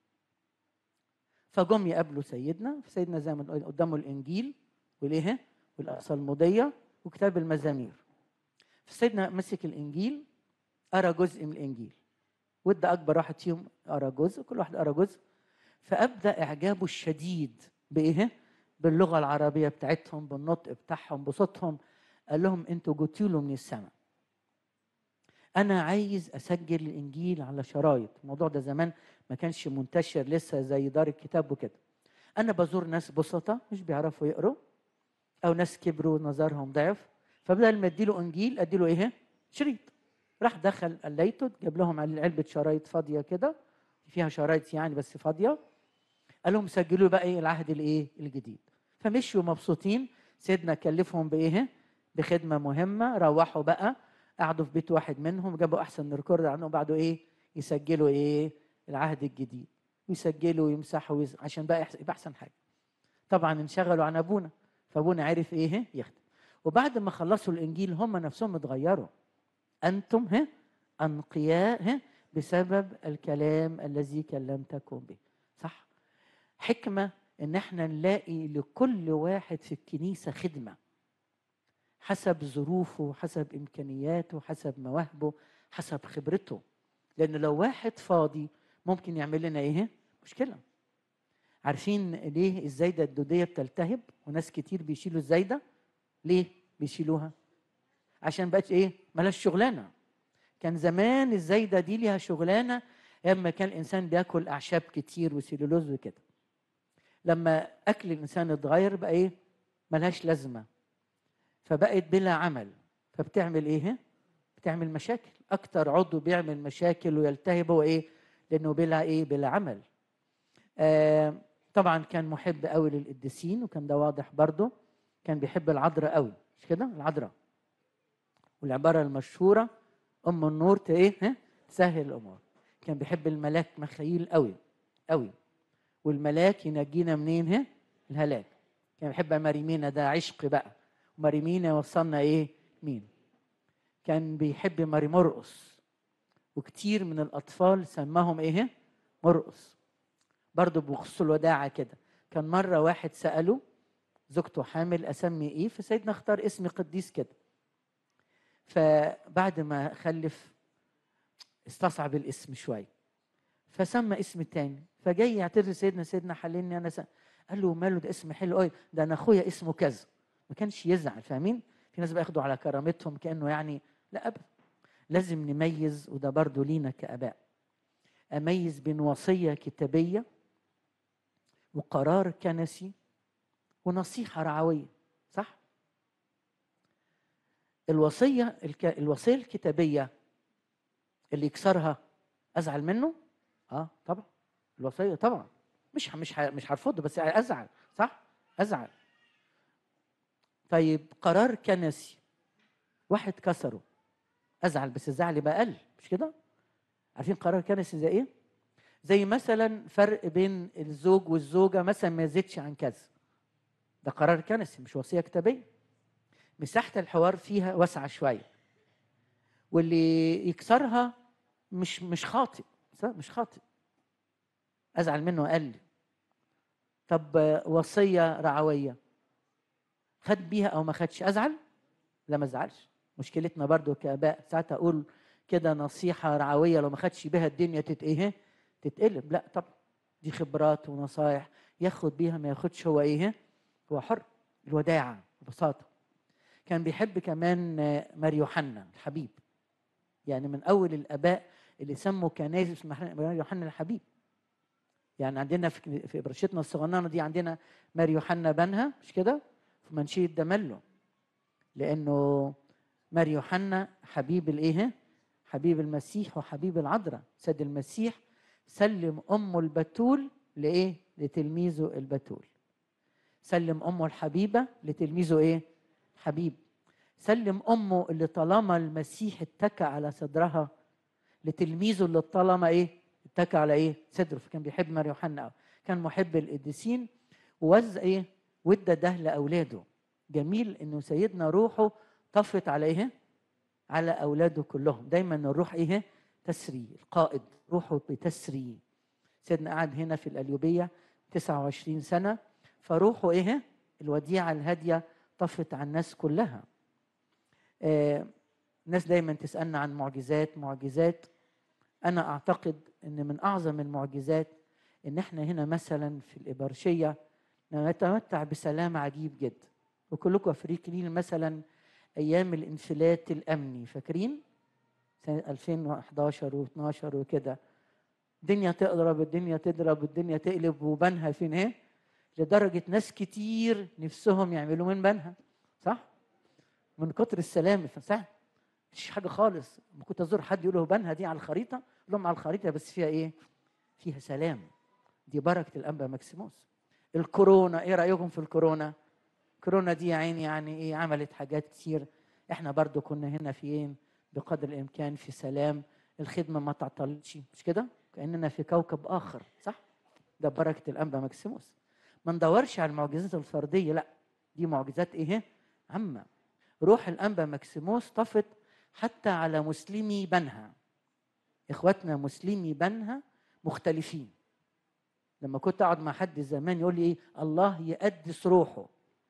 فجم يقابلوا سيدنا فسيدنا زي ما قلنا قدامه الانجيل والايه والاصلموديه وكتاب المزامير فسيدنا مسك الانجيل قرا جزء من الانجيل وادى اكبر واحد فيهم قرا جزء كل واحد قرا جزء فابدا اعجابه الشديد بايه باللغه العربيه بتاعتهم بالنطق بتاعهم بصوتهم قال لهم انتوا جيتوا له من السماء انا عايز اسجل الانجيل على شرايط الموضوع ده زمان ما كانش منتشر لسه زي دار الكتاب وكده انا بزور ناس بسطة مش بيعرفوا يقروا او ناس كبروا نظرهم ضعف فبدل ما اديله انجيل اديله ايه شريط راح دخل قليته جاب لهم علبه شرايط فاضيه كده فيها شرايط يعني بس فاضيه قال لهم سجلوا بقى ايه العهد الايه الجديد فمشوا مبسوطين سيدنا كلفهم بايه بخدمه مهمه روحوا بقى قعدوا في بيت واحد منهم جابوا احسن ريكورد عنهم بعده ايه يسجلوا ايه العهد الجديد ويسجلوا ويمسحوا ويس... عشان بقى يحس- يبقى احسن حاجه طبعا انشغلوا عن ابونا فابونا عرف ايه يخدم وبعد ما خلصوا الانجيل هم نفسهم اتغيروا انتم ها انقياء ها بسبب الكلام الذي كلمتكم به صح حكمه ان احنا نلاقي لكل واحد في الكنيسه خدمه حسب ظروفه حسب امكانياته حسب مواهبه حسب خبرته لان لو واحد فاضي ممكن يعمل لنا ايه مشكله عارفين ليه الزايده الدوديه بتلتهب وناس كتير بيشيلوا الزايده ليه بيشيلوها عشان بقت ايه ملاش شغلانه كان زمان الزايده دي ليها شغلانه اما كان الانسان بياكل اعشاب كتير وسيلولوز وكده لما اكل الانسان اتغير بقى ايه ملهاش لازمه فبقت بلا عمل فبتعمل ايه بتعمل مشاكل اكتر عضو بيعمل مشاكل ويلتهب هو ايه لانه بلا ايه بلا عمل آه طبعا كان محب قوي للقديسين وكان ده واضح برضه كان بيحب العذراء قوي مش كده العذراء والعباره المشهوره ام النور ت- ايه ها تسهل الامور كان بيحب الملاك مخايل قوي قوي والملاك ينجينا منين ها الهلاك كان بيحب مريمينا ده عشق بقى مريمينا وصلنا ايه مين كان بيحب ماري مرقص وكتير من الاطفال سماهم ايه مرقص برضه بخصوص الوداعه كده كان مره واحد ساله زوجته حامل اسمي ايه فسيدنا اختار اسم قديس كده فبعد ما خلف استصعب الاسم شويه فسمى اسم تاني فجاي يعتذر سيدنا سيدنا حللني انا س... قال له ماله ده اسم حلو قوي ده انا اخويا اسمه كذا ما كانش يزعل فاهمين في ناس بياخدوا على كرامتهم كانه يعني لا ابدا لازم نميز وده برضو لينا كاباء اميز بين وصيه كتابيه وقرار كنسي ونصيحه رعويه صح الوصيه الك... الوصيه الكتابيه اللي يكسرها ازعل منه اه طبعا الوصيه طبعا مش ه- مش ه- مش هرفضه بس ازعل صح ازعل طيب قرار كنسي واحد كسره ازعل بس الزعل يبقى اقل مش كده عارفين قرار كنسي زي ايه زي مثلا فرق بين الزوج والزوجه مثلا ما يزيدش عن كذا ده قرار كنسي مش وصيه كتابيه مساحه الحوار فيها واسعه شويه واللي يكسرها مش مش خاطئ صح؟ مش خاطئ ازعل منه اقل طب آه، وصيه رعويه خد بيها او ما خدش ازعل لا ما ازعلش مشكلتنا برضو كاباء ساعات اقول كده نصيحه رعويه لو ما خدش بيها الدنيا تت ايه تتقلب لا طبعا دي خبرات ونصايح ياخد بيها ما ياخدش هو ايه هو حر الوداعه ببساطه كان بيحب كمان آه، ماري يوحنا الحبيب يعني من اول الاباء اللي سموا كنايس اسمها ماري يوحنا الحبيب يعني عندنا في في برشتنا الصغننه دي عندنا ماري يوحنا بنها مش كده في منشيه دملو لانه ماري يوحنا حبيب الايه حبيب المسيح وحبيب العذراء سيد المسيح سلم امه البتول لايه لتلميذه البتول سلم امه الحبيبه لتلميذه ايه حبيب سلم امه اللي طالما المسيح اتكى على صدرها لتلميذه اللي طالما ايه اتكى على ايه صدره فكان بيحب ماري يوحنا قوي كان محب القديسين ووزع ايه وادى ده لاولاده جميل انه سيدنا روحه طفت على ايه على اولاده كلهم دايما الروح ايه تسري القائد روحه بتسري سيدنا قعد هنا في القليوبية 29 سنة فروحه ايه الوديعة الهادية طفت على الناس كلها آه، الناس دايما تسألنا عن معجزات معجزات أنا أعتقد أن من أعظم المعجزات أن احنا هنا مثلا في الإبرشية نتمتع بسلام عجيب جدا وكلكم فاكرين مثلا أيام الانفلات الأمني فاكرين؟ سنة 2011 و12 وكده الدنيا تضرب الدنيا تضرب الدنيا تقلب وبنها فين ايه؟ لدرجة ناس كتير نفسهم يعملوا من بنها صح؟ من كتر السلام صح؟ مفيش حاجة خالص لما كنت أزور حد يقول له بنها دي على الخريطة أقول لهم على الخريطة بس فيها إيه؟ فيها سلام دي بركة الأنبا ماكسيموس الكورونا إيه رأيكم في الكورونا؟ كورونا دي يا عيني يعني إيه عملت حاجات كتير إحنا برضو كنا هنا في إيه؟ بقدر الإمكان في سلام الخدمة ما تعطلتش مش كده؟ كأننا في كوكب آخر صح؟ ده بركة الأنبا ماكسيموس ما ندورش على المعجزات الفردية لا دي معجزات إيه؟ عامة روح الأنبا ماكسيموس طفت حتى على مسلمي بنها إخواتنا مسلمي بنها مختلفين لما كنت أقعد مع حد زمان يقول لي إيه الله يقدس روحه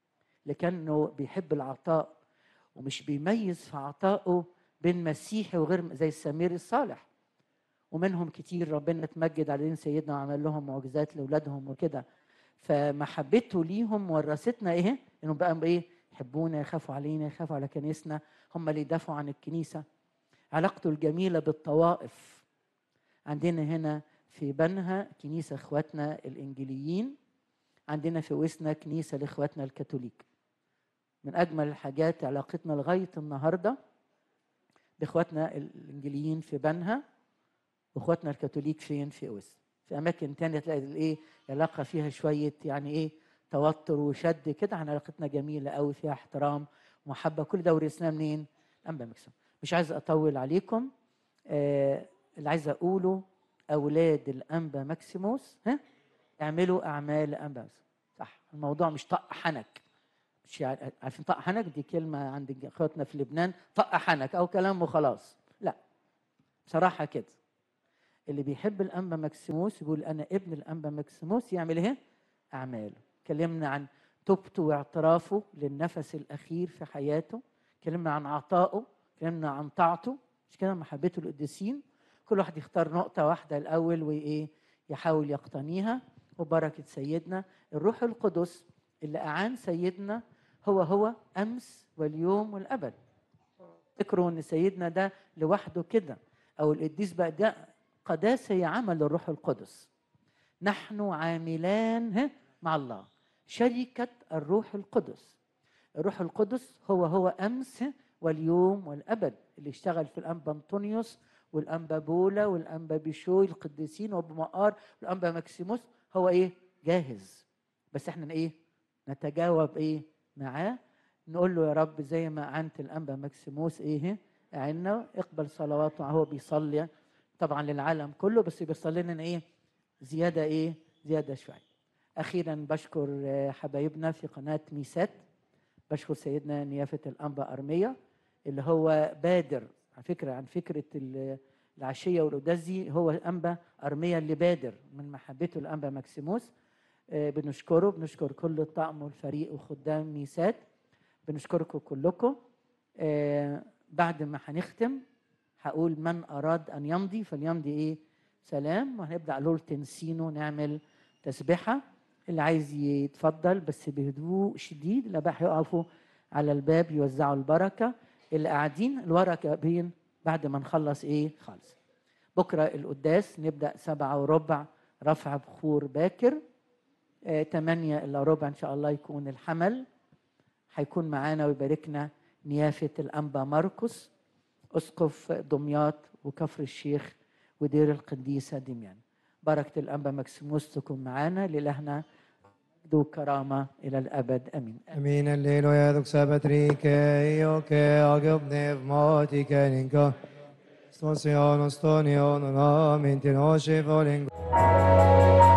لكنه بيحب العطاء ومش بيميز في عطائه بين مسيحي وغير زي السمير الصالح ومنهم كتير ربنا اتمجد عليهم سيدنا وعمل لهم معجزات لاولادهم وكده فمحبته ليهم ورثتنا ايه؟ انهم بقى ايه؟ يحبونا يخافوا علينا يخافوا على كنيسنا هم اللي يدافعوا عن الكنيسه علاقته الجميله بالطوائف عندنا هنا في بنها كنيسه اخواتنا الانجيليين عندنا في وسنا كنيسه لاخواتنا الكاثوليك من اجمل الحاجات علاقتنا لغايه النهارده باخواتنا الانجيليين في بنها واخواتنا الكاثوليك فين في اوس في اماكن تانية تلاقي الايه علاقه فيها شويه يعني ايه توتر وشد كده عن علاقتنا جميله قوي فيها احترام ومحبه كل ده ورثناه منين؟ الانبا مكسوم مش عايز اطول عليكم آه اللي عايز اقوله اولاد الانبا ماكسيموس ها اعملوا اعمال انبا ماكسيموس صح الموضوع مش طق حنك مش يعني عارفين طق حنك دي كلمه عند اخواتنا في لبنان طق حنك او كلام وخلاص لا بصراحه كده اللي بيحب الانبا ماكسيموس يقول انا ابن الانبا ماكسيموس يعمل ايه؟ اعماله اتكلمنا عن توبته واعترافه للنفس الاخير في حياته اتكلمنا عن عطائه اتكلمنا عن طاعته مش كده محبته للقديسين كل واحد يختار نقطة واحدة الأول وإيه يحاول يقتنيها وبركة سيدنا الروح القدس اللي أعان سيدنا هو هو أمس واليوم والأبد تذكروا إن سيدنا ده لوحده كده أو القديس بقى ده قداسة هي عمل الروح القدس نحن عاملان مع الله شركة الروح القدس الروح القدس هو هو أمس واليوم والأبد اللي اشتغل في الأنبا أنطونيوس والأنبا بولا والأنبا بيشوي القديسين وأبو مقار والأنبا ماكسيموس هو إيه جاهز بس احنا إيه نتجاوب إيه معاه نقول له يا رب زي ما أعنت الأنبا ماكسيموس إيه أعنا اقبل صلواته هو بيصلي طبعا للعالم كله بس بيصلي لنا إيه زيادة إيه زيادة شوية أخيرا بشكر حبايبنا في قناة ميسات بشكر سيدنا نيافة الأنبا أرمية اللي هو بادر على فكرة عن فكرة العشية والقداس دي هو أنبا أرمية اللي بادر من محبته الأنبا ماكسيموس بنشكره بنشكر كل الطقم والفريق وخدام ميسات بنشكركم كلكم بعد ما هنختم هقول من أراد أن يمضي فليمضي إيه سلام وهنبدأ لول تنسينو نعمل تسبحة اللي عايز يتفضل بس بهدوء شديد لا بقى هيقفوا على الباب يوزعوا البركة اللي قاعدين الورقة بين بعد ما نخلص ايه خالص بكرة القداس نبدأ سبعة وربع رفع بخور باكر آه تمانية إلا ربع إن شاء الله يكون الحمل هيكون معانا ويباركنا نيافة الأنبا ماركوس أسقف دمياط وكفر الشيخ ودير القديسة دميان بركة الأنبا مكسيموس تكون معانا لإلهنا ذو كرامة إلى الأبد أمين Amin alleluia dux sabatrike io che agib nevmati keninka Stosion ostonio non aminti noce volingo